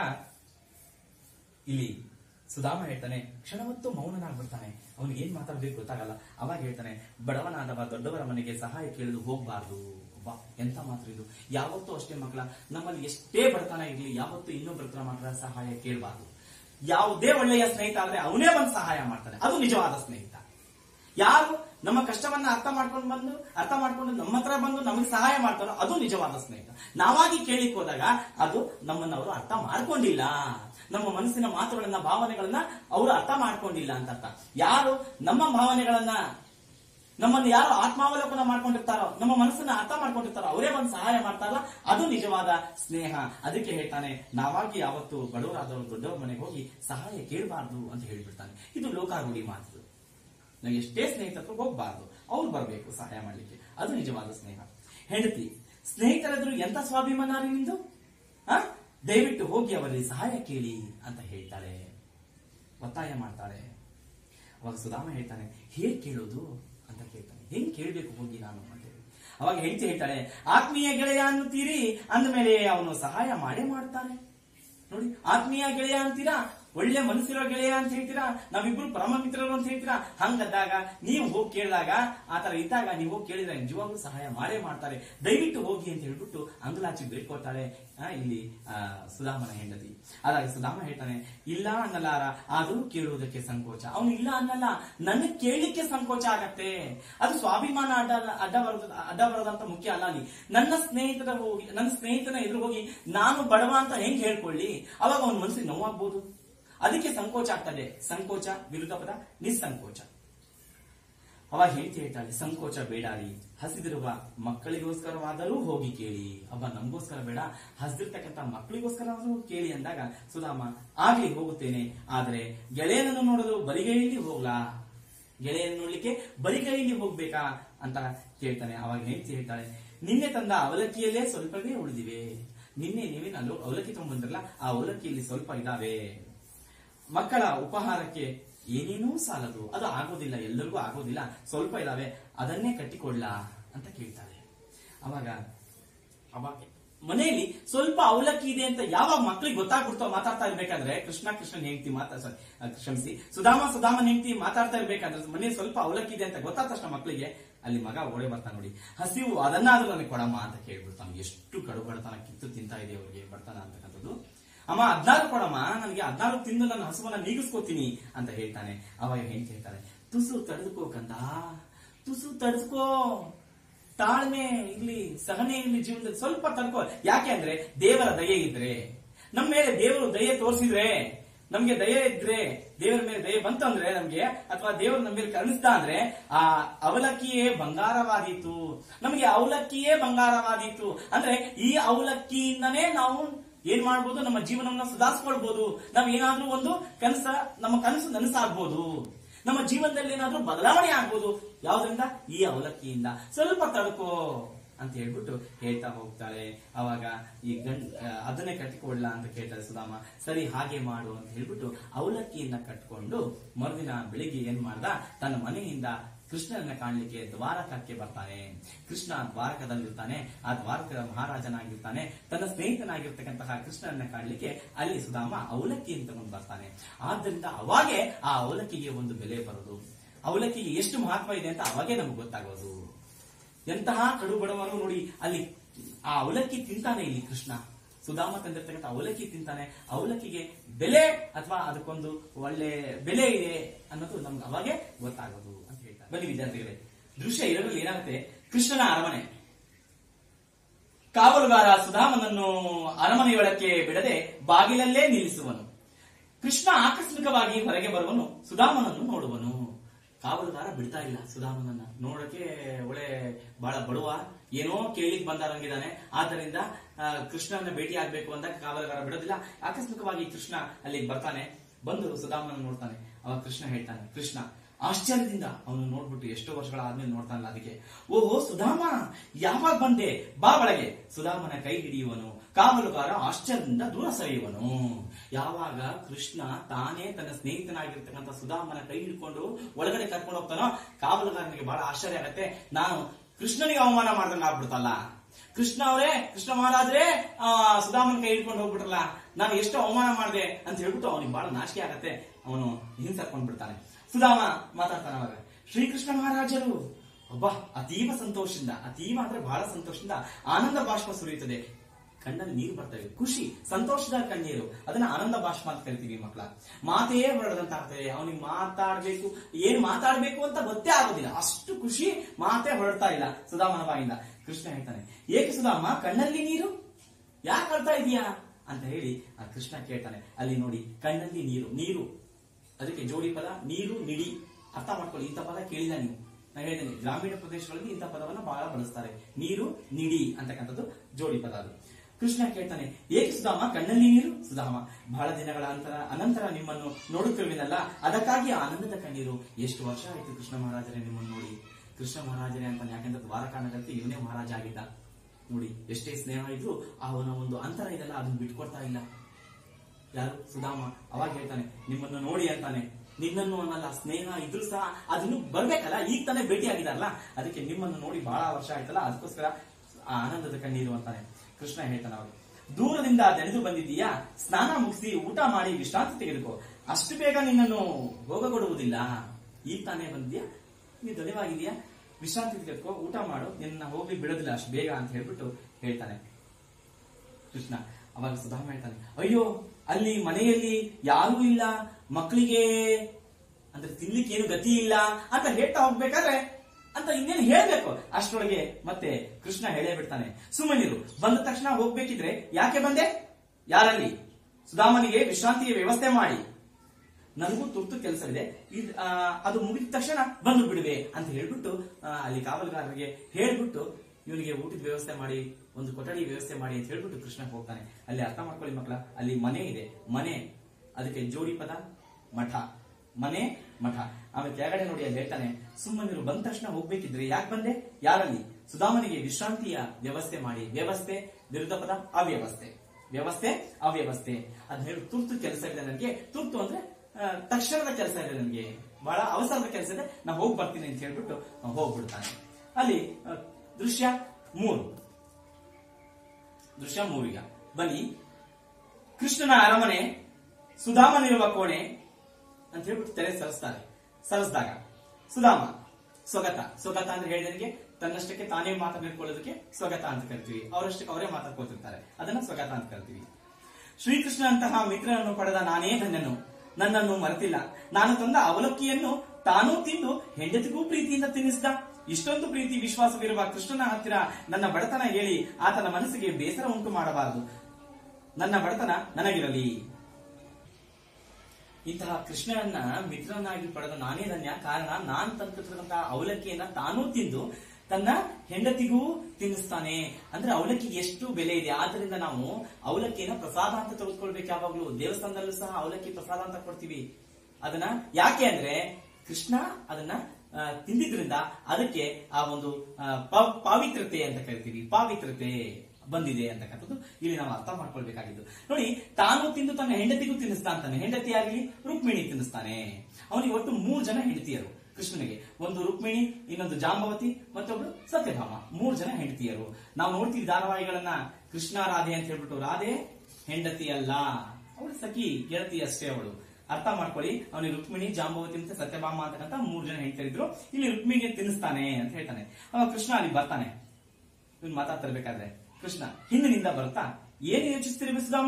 ಇಲ್ಲಿ ಸುಧಾಮ ಹೇಳ್ತಾನೆ ಕ್ಷಣವತ್ತು ಮೌನನಾಗ್ಬಿಡ್ತಾನೆ ಅವನಿಗೆ ಏನ್ ಮಾತಾಡ್ಬೇಕು ಗೊತ್ತಾಗಲ್ಲ ಅವಾಗ ಹೇಳ್ತಾನೆ ಬಡವನಾದವ ದೊಡ್ಡವರ ಮನೆಗೆ ಸಹಾಯ ಕೇಳಲು ಹೋಗ್ಬಾರ್ದು ವಾ ಎಂತ ಮಾತ್ರ ಇದು ಯಾವತ್ತೂ ಅಷ್ಟೇ ಮಕ್ಕಳ ನಮ್ಮಲ್ಲಿ ಎಷ್ಟೇ ಬಡತನ ಇರ್ಲಿ ಯಾವತ್ತೂ ಇನ್ನೊಬ್ಬರ ಹತ್ರ ಮಾತ್ರ ಸಹಾಯ ಕೇಳಬಾರ್ದು ಯಾವುದೇ ಒಳ್ಳೆಯ ಸ್ನೇಹಿತ ಆದ್ರೆ ಅವನೇ ಬಂದು ಸಹಾಯ ಮಾಡ್ತಾನೆ ಅದು ನಿಜವಾದ ಸ್ನೇಹಿತ ಯಾರು ನಮ್ಮ ಕಷ್ಟವನ್ನ ಅರ್ಥ ಮಾಡ್ಕೊಂಡು ಬಂದು ಅರ್ಥ ಮಾಡ್ಕೊಂಡು ನಮ್ಮ ಹತ್ರ ಬಂದು ನಮಗೆ ಸಹಾಯ ಮಾಡ್ತಾರೋ ಅದು ನಿಜವಾದ ಸ್ನೇಹಿತ ನಾವಾಗಿ ಕೇಳಿಕ್ ಹೋದಾಗ ಅದು ನಮ್ಮನ್ನ ಅವರು ಅರ್ಥ ಮಾಡ್ಕೊಂಡಿಲ್ಲ ನಮ್ಮ ಮನಸ್ಸಿನ ಮಾತುಗಳನ್ನ ಭಾವನೆಗಳನ್ನ ಅವರು ಅರ್ಥ ಮಾಡ್ಕೊಂಡಿಲ್ಲ ಅಂತ ಅರ್ಥ ಯಾರು ನಮ್ಮ ಭಾವನೆಗಳನ್ನ ನಮ್ಮನ್ನು ಯಾರು ಆತ್ಮಾವಲೋಕನ ಮಾಡ್ಕೊಂಡಿರ್ತಾರೋ ನಮ್ಮ ಮನಸ್ಸನ್ನ ಅರ್ಥ ಮಾಡ್ಕೊಂಡಿರ್ತಾರೋ ಅವರೇ ಒಂದು ಸಹಾಯ ಮಾಡ್ತಾರಲ್ಲ ಅದು ನಿಜವಾದ ಸ್ನೇಹ ಅದಕ್ಕೆ ಹೇಳ್ತಾನೆ ನಾವಾಗಿ ಯಾವತ್ತು ಬಡವರಾದವರು ದೊಡ್ಡವರ ಮನೆಗೆ ಹೋಗಿ ಸಹಾಯ ಕೇಳಬಾರ್ದು ಅಂತ ಹೇಳ್ಬಿಡ್ತಾನೆ ಇದು ಲೋಕಾರೂಢಿ ಮಾತು ನಾವು ಎಷ್ಟೇ ಸ್ನೇಹಿತರು ಹೋಗ್ಬಾರ್ದು ಅವ್ರು ಬರಬೇಕು ಸಹಾಯ ಮಾಡ್ಲಿಕ್ಕೆ ಅದು ನಿಜವಾದ ಸ್ನೇಹ ಹೆಂಡತಿ ಸ್ನೇಹಿತರೆದುರು ಎಂತ ಸ್ವಾಭಿಮಾನ ರೀ ನಿಂದು ಆ? ದಯವಿಟ್ಟು ಹೋಗಿ ಅವರಲ್ಲಿ ಸಹಾಯ ಕೇಳಿ ಅಂತ ಹೇಳ್ತಾಳೆ ಒತ್ತಾಯ ಮಾಡ್ತಾಳೆ ಅವಾಗ ಸುಧಾಮ ಹೇಳ್ತಾನೆ ಹೇಗ್ ಕೇಳೋದು ಅಂತ ಕೇಳ್ತಾನೆ ಹೆಂಗ್ ಕೇಳ್ಬೇಕು ಹೋಗಿ ನಾನು ಅಂತ ಹೇಳಿ ಅವಾಗ ಹೆಂಡತಿ ಹೇಳ್ತಾಳೆ ಆತ್ಮೀಯ ಗೆಳೆಯ ಅನ್ನುತ್ತೀರಿ ಅಂದಮೇಲೆ ಅವನು ಸಹಾಯ ಮಾಡೇ ಮಾಡ್ತಾನೆ ನೋಡಿ ಆತ್ಮೀಯ ಗೆಳೆಯ ಅಂತೀರಾ ಒಳ್ಳೆ ಮನಸ್ಸಿರೋ ಗೆಳೆಯ ಅಂತ ಹೇಳ್ತೀರಾ ನಾವಿಬ್ರು ಪರಮ ಮಿತ್ರರು ಅಂತ ಹೇಳ್ತೀರಾ ಹಂಗದ್ದಾಗ ನೀವು ಹೋಗಿ ಕೇಳಿದಾಗ ಆತರ ಇದ್ದಾಗ ನೀವು ಹೋಗಿ ಕೇಳಿದ್ರೆ ನಿಜವಾಗ್ಲೂ ಸಹಾಯ ಮಾಡೇ ಮಾಡ್ತಾರೆ ದಯವಿಟ್ಟು ಹೋಗಿ ಅಂತ ಹೇಳ್ಬಿಟ್ಟು ಅಂಗಲಾಚಿ ಬೇಡ್ಕೊಳ್ತಾಳೆ ಆ, ಇಲ್ಲಿ ಆ, ಸುಧಾಮನ ಹೆಂಡತಿ ಅದಾಗ ಸುಧಾಮ ಹೇಳ್ತಾನೆ ಇಲ್ಲ ಅನ್ನಲಾರ ಆದರೂ ಕೇಳುವುದಕ್ಕೆ ಸಂಕೋಚ ಅವನು ಇಲ್ಲ ಅನ್ನಲ್ಲ ನನಗೆ ಕೇಳಲಿಕ್ಕೆ ಸಂಕೋಚ ಆಗತ್ತೆ ಅದು ಸ್ವಾಭಿಮಾನ ಅಡ್ಡ ಅಡ್ಡ ಬರೋದ ಅಡ್ಡ ಬರೋದಂತ ಮುಖ್ಯ ಅಲ್ಲ ಅಲ್ಲಿ ನನ್ನ ಸ್ನೇಹಿತರ ಹೋಗಿ ನನ್ನ ಸ್ನೇಹಿತನ ಎದುರು ಹೋಗಿ ನಾನು ಬಡವ ಅಂತ ಹೆಂಗ್ ಹೇಳ್ಕೊಳ್ಳಿ ಅವಾಗ ಅವನ ಮನಸ್ಸಿಗೆ ನೋವಾಗ್ಬೋದು ಅದಕ್ಕೆ ಸಂಕೋಚ ಆಗ್ತದೆ ಸಂಕೋಚ ವಿರುದ್ಧ ಪದ ನಿಸ್ಸಂಕೋಚ ಅವಾಗ ಹೇಳ್ತಿ ಹೇಳ್ತಾಳೆ ಸಂಕೋಚ ಬೇಡಾರಿ ಹಸಿದಿರುವ ಮಕ್ಕಳಿಗೋಸ್ಕರವಾದರೂ ಹೋಗಿ ಕೇಳಿ ಅಬ್ಬ ನಮಗೋಸ್ಕರ ಬೇಡ ಹಸಿದಿರ್ತಕ್ಕಂಥ ಮಕ್ಕಳಿಗೋಸ್ಕರವಾದರೂ ಕೇಳಿ ಅಂದಾಗ ಸುಧಾಮ ಆಗ್ಲಿ ಹೋಗುತ್ತೇನೆ ಆದ್ರೆ ಗೆಳೆಯನನ್ನು ನೋಡಲು ಬರಿಗೈಯಲ್ಲಿ ಹೋಗ್ಲಾ ಗೆಳೆಯನ ನೋಡ್ಲಿಕ್ಕೆ ಬರಿಗೈಯಲ್ಲಿ ಹೋಗ್ಬೇಕಾ ಅಂತ ಕೇಳ್ತಾನೆ ಅವಾಗ ಹೇಳ್ತಿ ಹೇಳ್ತಾಳೆ ನಿನ್ನೆ ತಂದ ಅವಲಕ್ಕಿಯಲ್ಲೇ ಸ್ವಲ್ಪವೇ ಉಳಿದಿವೆ ನಿನ್ನೆ ನೀವೇನು ಅಲ್ಲೋ ಅವಲಕ್ಕಿ ತಗೊಂಡ್ಬಂದ್ರಲ್ಲ ಆ ಅವಲಕ್ಕಿಯಲ್ಲಿ ಸ್ವಲ್ಪ ಇದಾವೆ ಮಕ್ಕಳ ಉಪಹಾರಕ್ಕೆ ಏನೇನೂ ಸಾಲದು ಅದು ಆಗೋದಿಲ್ಲ ಎಲ್ಲರಿಗೂ ಆಗೋದಿಲ್ಲ ಸ್ವಲ್ಪ ಇದಾವೆ ಅದನ್ನೇ ಕಟ್ಟಿಕೊಳ್ಳ ಅಂತ ಕೇಳ್ತಾಳೆ ಅವಾಗ ಅವಾಗ ಮನೆಯಲ್ಲಿ ಸ್ವಲ್ಪ ಅವಲಕ್ಕಿ ಇದೆ ಅಂತ ಯಾವಾಗ ಮಕ್ಳಿಗೆ ಗೊತ್ತಾಗ್ಬಿಡ್ತೋ ಮಾತಾಡ್ತಾ ಇರ್ಬೇಕಾದ್ರೆ ಕೃಷ್ಣ ಕೃಷ್ಣನ್ ಹೆಂಡತಿ ಮಾತಾ sorry, ಆ, ಕ್ಷಮಿಸಿ ಸುಧಾಮ ಸುಧಾಮನ್ ಹೆಂಡತಿ ಮಾತಾಡ್ತಾ ಇರ್ಬೇಕಾದ್ರೆ ಮನೆಯಲ್ಲಿ ಸ್ವಲ್ಪ ಅವಲಕ್ಕಿ ಇದೆ ಅಂತ ಗೊತ್ತಾದ ತಕ್ಷಣ ಮಕ್ಕಳಿಗೆ ಅಲ್ಲಿ ಮಗ ಓಡೆ ಬರ್ತಾನೆ ನೋಡಿ ಹಸಿವು ಅದನ್ನಾದ್ರೂ ನನಗೆ ಕೊಡಮ್ಮ ಅಂತ ಕೇಳ್ಬಿಡ್ತಾನೆ ಎಷ್ಟು ಕಡು ಬಡತನ ಕಿತ್ತು ತಿಂತಾ ಇದೆ ಅವ್ರಿಗೆ ಬಡತನ ಅಂತಕ್ಕಂಥದ್ದು ಅಮ್ಮ ಹದ್ನಾರು ಕೊಡಮ್ಮ ನನಗೆ ಹದ್ನಾರು ತಿಂದು ನನ್ನ ಹಸುವನ್ನ ನೀಗಿಸ್ಕೋತೀನಿ ಅಂತ ಹೇಳ್ತಾನೆ ಅವಾಗ ಹೆಂಡತಿ ಹೇಳ್ತಾನೆ ತುಸು ತಡೆದುಕೋ ಕಂದ ತುಸು ತಡೆದುಕೋ ತಾಳ್ಮೆ ಇರ್ಲಿ ಸಹನೆ ಇರ್ಲಿ ಜೀವನದಲ್ಲಿ ಸ್ವಲ್ಪ ತಡ್ಕೋ ಯಾಕೆ ಅಂದ್ರೆ ದೇವರ ದಯೆ ಇದ್ರೆ ನಮ್ಮ ಮೇಲೆ ದೇವರು ದಯೆ ತೋರಿಸಿದ್ರೆ ನಮ್ಗೆ ದಯೆ ಇದ್ರೆ ದೇವರ ಮೇಲೆ ದಯೆ ಬಂತಂದ್ರೆ ನಮ್ಗೆ ಅಥವಾ ದೇವರು ನಮ್ಮ ಮೇಲೆ ಕರುಣಿಸ್ತಾ ಅಂದ್ರೆ ಆ ಅವಲಕ್ಕಿಯೇ ಬಂಗಾರವಾದೀತು ನಮಗೆ ಅವಲಕ್ಕಿಯೇ ಬಂಗಾರವಾದೀತು ಅಂದ್ರೆ ಈ ಅವಲಕ್ಕಿಯಿಂದನೇ ನಾವು ಏನ್ ಮಾಡ್ಬೋದು ನಮ್ಮ ಜೀವನವನ್ನ ಸುಧಾರಿಸ್ಕೊಳ್ಬಹುದು ನಾವ್ ಏನಾದ್ರೂ ಒಂದು ಕನಸ ನಮ್ಮ ಕನಸು ನನಸಾಗ್ಬೋದು ನಮ್ಮ ಜೀವನದಲ್ಲಿ ಏನಾದ್ರೂ ಬದಲಾವಣೆ ಆಗ್ಬೋದು ಯಾವ್ದ್ರಿಂದ ಈ ಅವಲಕ್ಕಿಯಿಂದ ಸ್ವಲ್ಪ ತಡ್ಕೋ ಅಂತ ಹೇಳ್ಬಿಟ್ಟು ಹೇಳ್ತಾ ಹೋಗ್ತಾಳೆ ಅವಾಗ ಈ ಗಂಡ್ ಆ, ಅದನ್ನೇ ಕಟ್ಟಿಕೊಳ್ಳ ಅಂತ ಕೇಳ್ತಾಳೆ ಸುಧಾಮ ಸರಿ ಹಾಗೆ ಮಾಡು ಅಂತ ಹೇಳ್ಬಿಟ್ಟು ಅವಲಕ್ಕಿಯನ್ನ ಕಟ್ಕೊಂಡು ಮರುದಿನ ಬೆಳಿಗ್ಗೆ ಏನ್ ಮಾಡ್ದ ತನ್ನ ಮನೆಯಿಂದ ಕೃಷ್ಣನನ್ನ ಕಾಣ್ಲಿಕ್ಕೆ ದ್ವಾರಕಕ್ಕೆ ಬರ್ತಾನೆ ಕೃಷ್ಣ ದ್ವಾರಕದಲ್ಲಿರ್ತಾನೆ ಆ ದ್ವಾರಕದ ಮಹಾರಾಜನಾಗಿರ್ತಾನೆ ತನ್ನ ಸ್ನೇಹಿತನಾಗಿರ್ತಕ್ಕಂತಹ ಕೃಷ್ಣನನ್ನ ಕಾಣ್ಲಿಕ್ಕೆ ಅಲ್ಲಿ ಸುಧಾಮ ಅವಲಕ್ಕಿ ಅಂತ ತಗೊಂಡು ಬರ್ತಾನೆ ಆದ್ರಿಂದ ಅವಾಗೆ ಆ ಅವಲಕ್ಕಿಗೆ ಒಂದು ಬೆಲೆ ಬರೋದು ಅವಲಕ್ಕಿಗೆ ಎಷ್ಟು ಮಹತ್ವ ಇದೆ ಅಂತ ಅವಾಗೆ ನಮ್ಗೆ ಗೊತ್ತಾಗೋದು ಎಂತಹ ಕಡು ಬಡವರು ನೋಡಿ ಅಲ್ಲಿ ಆ ಅವಲಕ್ಕಿ ತಿಂತಾನೆ ಇಲ್ಲಿ ಕೃಷ್ಣ ಸುಧಾಮ ತಂದಿರ್ತಕ್ಕಂಥ ಅವಲಕ್ಕಿ ತಿಂತಾನೆ ಅವಲಕ್ಕಿಗೆ ಬೆಲೆ ಅಥವಾ ಅದಕ್ಕೊಂದು ಒಳ್ಳೆ ಬೆಲೆ ಇದೆ ಅನ್ನೋದು ನಮ್ಗೆ ಅವಾಗೆ ಗೊತ್ತಾಗೋದು ಅಂತ ಹೇಳ್ತಾರೆ ಬನ್ನಿ ವಿದ್ಯಾರ್ಥಿಗಳೇ ದೃಶ್ಯ ಇರೋದ್ರಲ್ಲಿ ಏನಾಗುತ್ತೆ ಕೃಷ್ಣನ ಅರಮನೆ ಕಾವಲುಗಾರ ಸುಧಾಮನನ್ನು ಅರಮನೆಯೊಳಕ್ಕೆ ಬಿಡದೆ ಬಾಗಿಲಲ್ಲೇ ನಿಲ್ಲಿಸುವನು ಕೃಷ್ಣ ಆಕಸ್ಮಿಕವಾಗಿ ಹೊರಗೆ ಬರುವನು ಸುಧಾಮನನ್ನು ನೋಡುವನು ಕಾವಲುಗಾರ ಬಿಡ್ತಾ ಇಲ್ಲ ಸುಧಾಮನನ್ನ ನೋಡಕ್ಕೆ ಒಳ್ಳೆ ಬಹಳ ಬಡವ ಏನೋ ಕೇಳಿಕ್ ಬಂದಾರಂಗಿದ್ದಾನೆ ಆದ್ದರಿಂದ ಆ, ಕೃಷ್ಣನ ಭೇಟಿ ಆಗ್ಬೇಕು ಅಂದಾಗ ಕಾವಲುಗಾರ ಬಿಡೋದಿಲ್ಲ ಆಕಸ್ಮಿಕವಾಗಿ ಕೃಷ್ಣ ಅಲ್ಲಿಗೆ ಬರ್ತಾನೆ ಬಂದು ಸುಧಾಮನ ನೋಡ್ತಾನೆ ಅವಾಗ ಕೃಷ್ಣ ಹೇಳ್ತಾನೆ ಕೃಷ್ಣ ಆಶ್ಚರ್ಯದಿಂದ ಅವನು ನೋಡ್ಬಿಟ್ಟು ಎಷ್ಟೋ ವರ್ಷಗಳ ಆದ್ಮೇಲೆ ನೋಡ್ತಾನಲ್ಲ ಅದಕ್ಕೆ ಓಹೋ ಸುಧಾಮ ಯಾವಾಗ ಬಂದೆ ಬಾ ಒಳಗೆ ಸುಧಾಮನ ಕೈ ಹಿಡಿಯುವನು ಕಾವಲುಗಾರ ಆಶ್ಚರ್ಯದಿಂದ ದೂರ ಸರಿಯುವನು ಯಾವಾಗ ಕೃಷ್ಣ ತಾನೇ ತನ್ನ ಸ್ನೇಹಿತನಾಗಿರ್ತಕ್ಕಂಥ ಸುಧಾಮನ ಕೈ ಹಿಡ್ಕೊಂಡು ಒಳಗಡೆ ಕರ್ಕೊಂಡು ಹೋಗ್ತಾನೋ ಕಾವಲುಗಾರನಿಗೆ ಬಹಳ ಆಶ್ಚರ್ಯ ಆಗತ್ತೆ ನಾನು ಕೃಷ್ಣನಿಗೆ ಅವಮಾನ ಮಾಡ್ದಂಗ ಆಗ್ಬಿಡ್ತಲ್ಲ ಕೃಷ್ಣ ಅವರೇ ಕೃಷ್ಣ ಮಹಾರಾಜ್ರೇ ಆ, ಸುಧಾಮನ್ ಕೈ ಹಿಡ್ಕೊಂಡು ಹೋಗ್ಬಿಟ್ರಲ್ಲ ನಾನು ಎಷ್ಟು ಅವಮಾನ ಮಾಡಿದೆ ಅಂತ ಹೇಳ್ಬಿಟ್ಟು ಅವನಿಗೆ ಬಹಳ ನಾಚಿಕೆ ಆಗತ್ತೆ ಅವನು ಹಿಂಸರ್ಕೊಂಡ್ ಬಿಡ್ತಾನೆ ಸುಧಾಮ ಮಾತಾಡ್ತಾನೆ ಅವಾಗ ಶ್ರೀಕೃಷ್ಣ ಮಹಾರಾಜರು ಒಬ್ಬ ಅತೀವ ಸಂತೋಷದಿಂದ ಅತೀವ ಅಂದ್ರೆ ಬಹಳ ಸಂತೋಷದಿಂದ ಆನಂದ ಬಾಷ್ಪ ಸುರಿಯುತ್ತದೆ ಕಣ್ಣಲ್ಲಿ ನೀರು ಬರ್ತವೆ ಖುಷಿ ಸಂತೋಷದ ಕಣ್ಣೀರು ಅದನ್ನ ಆನಂದ ಬಾಷ್ಪ ಅಂತ ಕರಿತೀವಿ ಮಕ್ಕಳ ಮಾತೇ ಹೊರಡದಂತ ಆಗ್ತದೆ ಅವನಿಗೆ ಮಾತಾಡ್ಬೇಕು ಏನ್ ಮಾತಾಡ್ಬೇಕು ಅಂತ ಗೊತ್ತೇ ಆಗೋದಿಲ್ಲ ಅಷ್ಟು ಖುಷಿ ಮಾತೇ ಹೊರಡ್ತಾ ಇಲ್ಲ ಸುಧಾಮನ ಬಾಯಿಂದ ಕೃಷ್ಣ ಹೇಳ್ತಾನೆ ಏಕೆ ಸುಧಾಮ ಕಣ್ಣಲ್ಲಿ ನೀರು ಯಾಕೆ ಅಳ್ತಾ ಇದೀಯಾ ಅಂತ ಹೇಳಿ ಆ ಕೃಷ್ಣ ಕೇಳ್ತಾನೆ ಅಲ್ಲಿ ನೋಡಿ ಕಣ್ಣಲ್ಲಿ ನೀರು ನೀರು ಅದಕ್ಕೆ ಜೋಡಿ ಪದ ನೀರು ನಿಡಿ ಅರ್ಥ ಮಾಡ್ಕೊಳ್ಳಿ ಇಂಥ ಪದ ಕೇಳಿಲ್ಲ ನೀವು ನಾ ಹೇಳಿದ್ದೇನೆ ಗ್ರಾಮೀಣ ಪ್ರದೇಶಗಳಲ್ಲಿ ಇಂಥ ಪದವನ್ನ ಬಹಳ ಬಳಸ್ತಾರೆ ನೀರು ನಿಡಿ ಅಂತಕ್ಕಂಥದ್ದು ಜೋಡಿ ಪದ ಅದು ಕೃಷ್ಣ ಕೇಳ್ತಾನೆ ಏಕೆ ಸುಧಾಮ ಕಣ್ಣಲ್ಲಿ ನೀರು ಸುಧಾಮ ಬಹಳ ದಿನಗಳ ಅಂತರ ಅನಂತರ ನಿಮ್ಮನ್ನು ನೋಡುತ್ತಿರುವಿನಲ್ಲ ಅದಕ್ಕಾಗಿ ಆನಂದದ ಕಣ್ಣೀರು ಎಷ್ಟು ವರ್ಷ ಆಯ್ತು ಕೃಷ್ಣ ಮಹಾರಾಜರೇ ನಿಮ್ಮನ್ನು ನೋಡಿ ಕೃಷ್ಣ ಮಹಾರಾಜರೇ ಅಂತ ಯಾಕಂದ್ರೆ ದ್ವಾರಕಾಂಡದಲ್ಲಿ ಇವನೇ ಮಹಾರಾಜ ಆಗಿದ್ದ ನೋಡಿ ಎಷ್ಟೇ ಸ್ನೇಹ ಇದ್ರು ಅವನ ಒಂದು ಅಂತರ ಇದೆಲ್ಲ ಅದನ್ನ ಬಿಟ್ಕೊಡ್ತಾ ಇಲ್ಲ ಯಾರು ಸುಧಾಮ ಅವಾಗ ಹೇಳ್ತಾನೆ ನಿಮ್ಮನ್ನು ನೋಡಿ ಅಂತಾನೆ ನಿನ್ನನ್ನು ಅನ್ನಲ್ಲ ಸ್ನೇಹ ಇದ್ರು ಸಹ ಅದನ್ನು ಬರ್ಬೇಕಲ್ಲ ಈಗ ತಾನೇ ಭೇಟಿ ಆಗಿದಾರಲ್ಲ ಅದಕ್ಕೆ ನಿಮ್ಮನ್ನು ನೋಡಿ ಬಹಳ ವರ್ಷ ಆಯ್ತಲ್ಲ ಅದಕ್ಕೋಸ್ಕರ ಆ ಆನಂದದ ಕಣ್ಣೀರು ಅಂತಾನೆ ಕೃಷ್ಣ ಹೇಳ್ತಾನೆ ಅವರು ದೂರದಿಂದ ನೆನೆದು ಬಂದಿದ್ದೀಯಾ ಸ್ನಾನ ಮುಗಿಸಿ ಊಟ ಮಾಡಿ ವಿಶ್ರಾಂತಿ ತೆಗೆದುಕೋ ಅಷ್ಟು ಬೇಗ ನಿನ್ನನ್ನು ಹೋಗಗೊಡುವುದಿಲ್ಲ ಈಗ ತಾನೇ ಬಂದಿದ್ಯಾ ನೀ ದಣಿವಾಗಿದೆಯಾ ವಿಶ್ರಾಂತಿ ತೆಗೆದುಕೋ ಊಟ ಮಾಡು ನಿನ್ನ ಹೋಗ್ಲಿ ಬಿಡೋದಿಲ್ಲ ಅಷ್ಟು ಬೇಗ ಅಂತ ಹೇಳ್ಬಿಟ್ಟು ಹೇಳ್ತಾನೆ ಕೃಷ್ಣ ಅವಾಗ ಸುಧಾಮ ಹೇಳ್ತಾನೆ ಅಯ್ಯೋ ಅಲ್ಲಿ ಮನೆಯಲ್ಲಿ ಯಾರೂ ಇಲ್ಲ ಮಕ್ಕಳಿಗೆ ಅಂದ್ರೆ ತಿನ್ಲಿಕ್ಕೆ ಏನು ಗತಿ ಇಲ್ಲ ಅಂತ ಹೇಳ್ತಾ ಹೋಗ್ಬೇಕಾದ್ರೆ ಅಂತ ಇನ್ನೇನು ಹೇಳ್ಬೇಕು ಅಷ್ಟರೊಳಗೆ ಮತ್ತೆ ಕೃಷ್ಣ ಹೇಳೇ ಬಿಡ್ತಾನೆ ಸುಮ್ಮನಿರು ಬಂದ ತಕ್ಷಣ ಹೋಗ್ಬೇಕಿದ್ರೆ ಯಾಕೆ ಬಂದೆ ಯಾರಲ್ಲಿ ಸುಧಾಮನಿಗೆ ವಿಶ್ರಾಂತಿಗೆ ವ್ಯವಸ್ಥೆ ಮಾಡಿ ನನಗೂ ತುರ್ತು ಕೆಲಸವಿದೆ ಇದ್- ಆ, ಅದು ಮುಗಿದ ತಕ್ಷಣ ಬಂದು ಬಿಡುವೆ ಅಂತ ಹೇಳ್ಬಿಟ್ಟು ಆ, ಅಲ್ಲಿ ಕಾವಲುಗಾರರಿಗೆ ಹೇಳ್ಬಿಟ್ಟು ಇವನಿಗೆ ಊಟದ ವ್ಯವಸ್ಥೆ ಮಾಡಿ ಒಂದು ಕೊಠಡಿ ವ್ಯವಸ್ಥೆ ಮಾಡಿ ಅಂತ ಹೇಳ್ಬಿಟ್ಟು ಕೃಷ್ಣ ಹೋಗ್ತಾನೆ ಅಲ್ಲಿ ಅರ್ಥ ಮಾಡ್ಕೊಳ್ಳಿ ಮಕ್ಕಳ ಅಲ್ಲಿ ಮನೆ ಇದೆ ಮನೆ ಅದಕ್ಕೆ ಜೋಡಿ ಪದ ಮಠ ಮನೆ ಮಠ ಆಮೇಲೆ ಕೆಳಗಡೆ ನೋಡಿ ಅಲ್ಲಿ ಹೇಳ್ತಾನೆ ಸುಮ್ಮನಿರು ಬಂದ ತಕ್ಷಣ ಹೋಗ್ಬೇಕಿದ್ರೆ ಯಾಕೆ ಬಂದೆ ಯಾರಲ್ಲಿ ಸುಧಾಮನಿಗೆ ವಿಶ್ರಾಂತಿಯ ವ್ಯವಸ್ಥೆ ಮಾಡಿ ವ್ಯವಸ್ಥೆ ವಿರುದ್ಧ ಪದ ಅವ್ಯವಸ್ಥೆ ವ್ಯವಸ್ಥೆ ಅವ್ಯವಸ್ಥೆ ಅದ್ ಹೇಳಿ ತುರ್ತು ಕೆಲಸ ಇದೆ ನನಗೆ ತುರ್ತು ಅಂದ್ರೆ ಆ, ತಕ್ಷಣದ ಕೆಲಸ ಇದೆ ನನಗೆ ಬಹಳ ಅವಸರದ ಕೆಲಸ ಇದೆ ನಾ ಹೋಗಿ ಬರ್ತೀನಿ ಅಂತ ಹೇಳ್ಬಿಟ್ಟು ಆ, ಹೋಗ್ಬಿಡ್ತಾನೆ ಅಲ್ಲಿ ಆ, ದೃಶ್ಯ ಮೂರು ದೃಶ್ಯ ಮೂರೀಗ ಬನ್ನಿ ಕೃಷ್ಣನ ಅರಮನೆ ಸುಧಾಮನಿರುವ ಕೋಣೆ ಅಂತ ಹೇಳ್ಬಿಟ್ಟು ತೆರೆ ಸರಿಸ್ತಾರೆ ಸರಿಸಿದಾಗ ಸುಧಾಮ ಸ್ವಗತ ಸ್ವಗತ ಅಂದ್ರೆ ಹೇಳಿದನಿಗೆ ತನ್ನಷ್ಟಕ್ಕೆ ತಾನೇ ಮಾತನಾಡ್ಕೊಳ್ಳೋದಕ್ಕೆ ಸ್ವಗತ ಅಂತ ಕರಿತೀವಿ ಅವರಷ್ಟಕ್ಕೆ ಅವರೇ ಮಾತಾಡ್ಕೊತಿರ್ತಾರೆ ಅದನ್ನ ಸ್ವಗತ ಅಂತ ಕರಿತೀವಿ ಶ್ರೀಕೃಷ್ಣ ಅಂತಹ ಮಿತ್ರನನ್ನು ಪಡೆದ ನಾನೇ ಧನ್ಯನು ನನ್ನನ್ನು ಮರೆತಿಲ್ಲ ನಾನು ತಂದ ಅವಲಕ್ಕಿಯನ್ನು ತಾನೂ ತಿಂದು ಹೆಂಡತಿಗೂ ಪ್ರೀತಿಯಿಂದ ತಿನ್ನಿಸಿದ ಇಷ್ಟೊಂದು ಪ್ರೀತಿ ವಿಶ್ವಾಸವಿರುವ ಕೃಷ್ಣನ ಹತ್ತಿರ ನನ್ನ ಬಡತನ ಹೇಳಿ ಆತನ ಮನಸ್ಸಿಗೆ ಬೇಸರ ಉಂಟು ಮಾಡಬಾರದು ನನ್ನ ಬಡತನ ನನಗಿರಲಿ ಇಂತಹ ಕೃಷ್ಣನನ್ನ ಮಿತ್ರನಾಗಿ ಪಡೆದ ನಾನೇ ಧನ್ಯ ಕಾರಣ ನಾನ್ ತಂದಿರ್ತಕ್ಕಂತಹ ಅವಲಕ್ಕಿಯನ್ನ ತಾನೂ ತಿಂದು ತನ್ನ ಹೆಂಡತಿಗೂ ತಿನ್ನಿಸ್ತಾನೆ ಅಂದ್ರೆ ಅವಲಕ್ಕಿಗೆ ಎಷ್ಟು ಬೆಲೆ ಇದೆ ಆದ್ರಿಂದ ನಾವು ಅವಲಕ್ಕಿಯನ್ನ ಪ್ರಸಾದ ಅಂತ ತೆಗೆದುಕೊಳ್ಬೇಕು ಯಾವಾಗ್ಲೂ ದೇವಸ್ಥಾನದಲ್ಲೂ ಸಹ ಅವಲಕ್ಕಿ ಪ್ರಸಾದ ಅಂತ ಕೊಡ್ತೀವಿ ಅದನ್ನ ಯಾಕೆ ಅಂದ್ರೆ ಕೃಷ್ಣ ಅದನ್ನ ಆ, ತಿಂದಿದ್ರಿಂದ ಅದಕ್ಕೆ ಆ ಒಂದು ಆ, ಪ- ಪಾವಿತ್ರತೆ ಅಂತ ಕರಿತೀವಿ ಪಾವಿತ್ರತೆ ಬಂದಿದೆ ಅಂತಕ್ಕಂಥದ್ದು ಇಲ್ಲಿ ನಾವು ಅರ್ಥ ಮಾಡ್ಕೊಳ್ಬೇಕಾಗಿದ್ದು ನೋಡಿ ತಾನು ತಿಂದು ತನ್ನ ಹೆಂಡತಿಗೂ ತಿನ್ನಿಸ್ತಾ ಅಂತಾನೆ ಹೆಂಡತಿ ಆಗಲಿ ರುಕ್ಮಿಣಿ ತಿನ್ನಿಸ್ತಾನೆ ಅವನಿಗೆ ಒಟ್ಟು ಮೂರು ಜನ ಹೆಂಡತಿಯರು ಕೃಷ್ಣನಿಗೆ ಒಂದು ರುಕ್ಮಿಣಿ ಇನ್ನೊಂದು ಜಾಂಬವತಿ ಮತ್ತೊಬ್ಳು ಸತ್ಯಭಾಮ ಮೂರು ಜನ ಹೆಂಡತಿಯರು ನಾವು ನೋಡ್ತೀವಿ ಧಾರಾವಾಹಿಗಳನ್ನ ಕೃಷ್ಣ ರಾಧೆ ಅಂತ ಹೇಳ್ಬಿಟ್ಟು ರಾಧೆ ಹೆಂಡತಿ ಅಲ್ಲ ಅವಳು ಸಖಿ ಗೆಳತಿ ಅಷ್ಟೇ ಅವಳು ಅರ್ಥ ಮಾಡ್ಕೊಳ್ಳಿ ಅವನಿಗೆ ರುಕ್ಮಿಣಿ ಜಾಂಬವತಿ ಮತ್ತೆ ಸತ್ಯಭಾಮ ಅಂತಕ್ಕಂಥ ಮೂರು ಜನ ಹೆಂಡತಿಯರಿದ್ರು ಇಲ್ಲಿ ರುಕ್ಮಿಣಿಗೆ ತಿನ್ನಿಸ್ತಾನೆ ಅಂತ ಹೇಳ್ತಾನೆ ಅವಾಗ ಕೃಷ್ಣ ಅಲ್ಲಿ ಬರ್ತಾನೆ ಇವ್ನು ಮಾತಾಡ್ತಿರ್ಬೇಕಾದ್ರೆ ಕೃಷ್ಣ ಹಿಂದಿನಿಂದ ಬರ್ತಾ ಏನು ಯೋಚಿಸ್ತೀರಿ ಬಿಸುದಮ್ಮ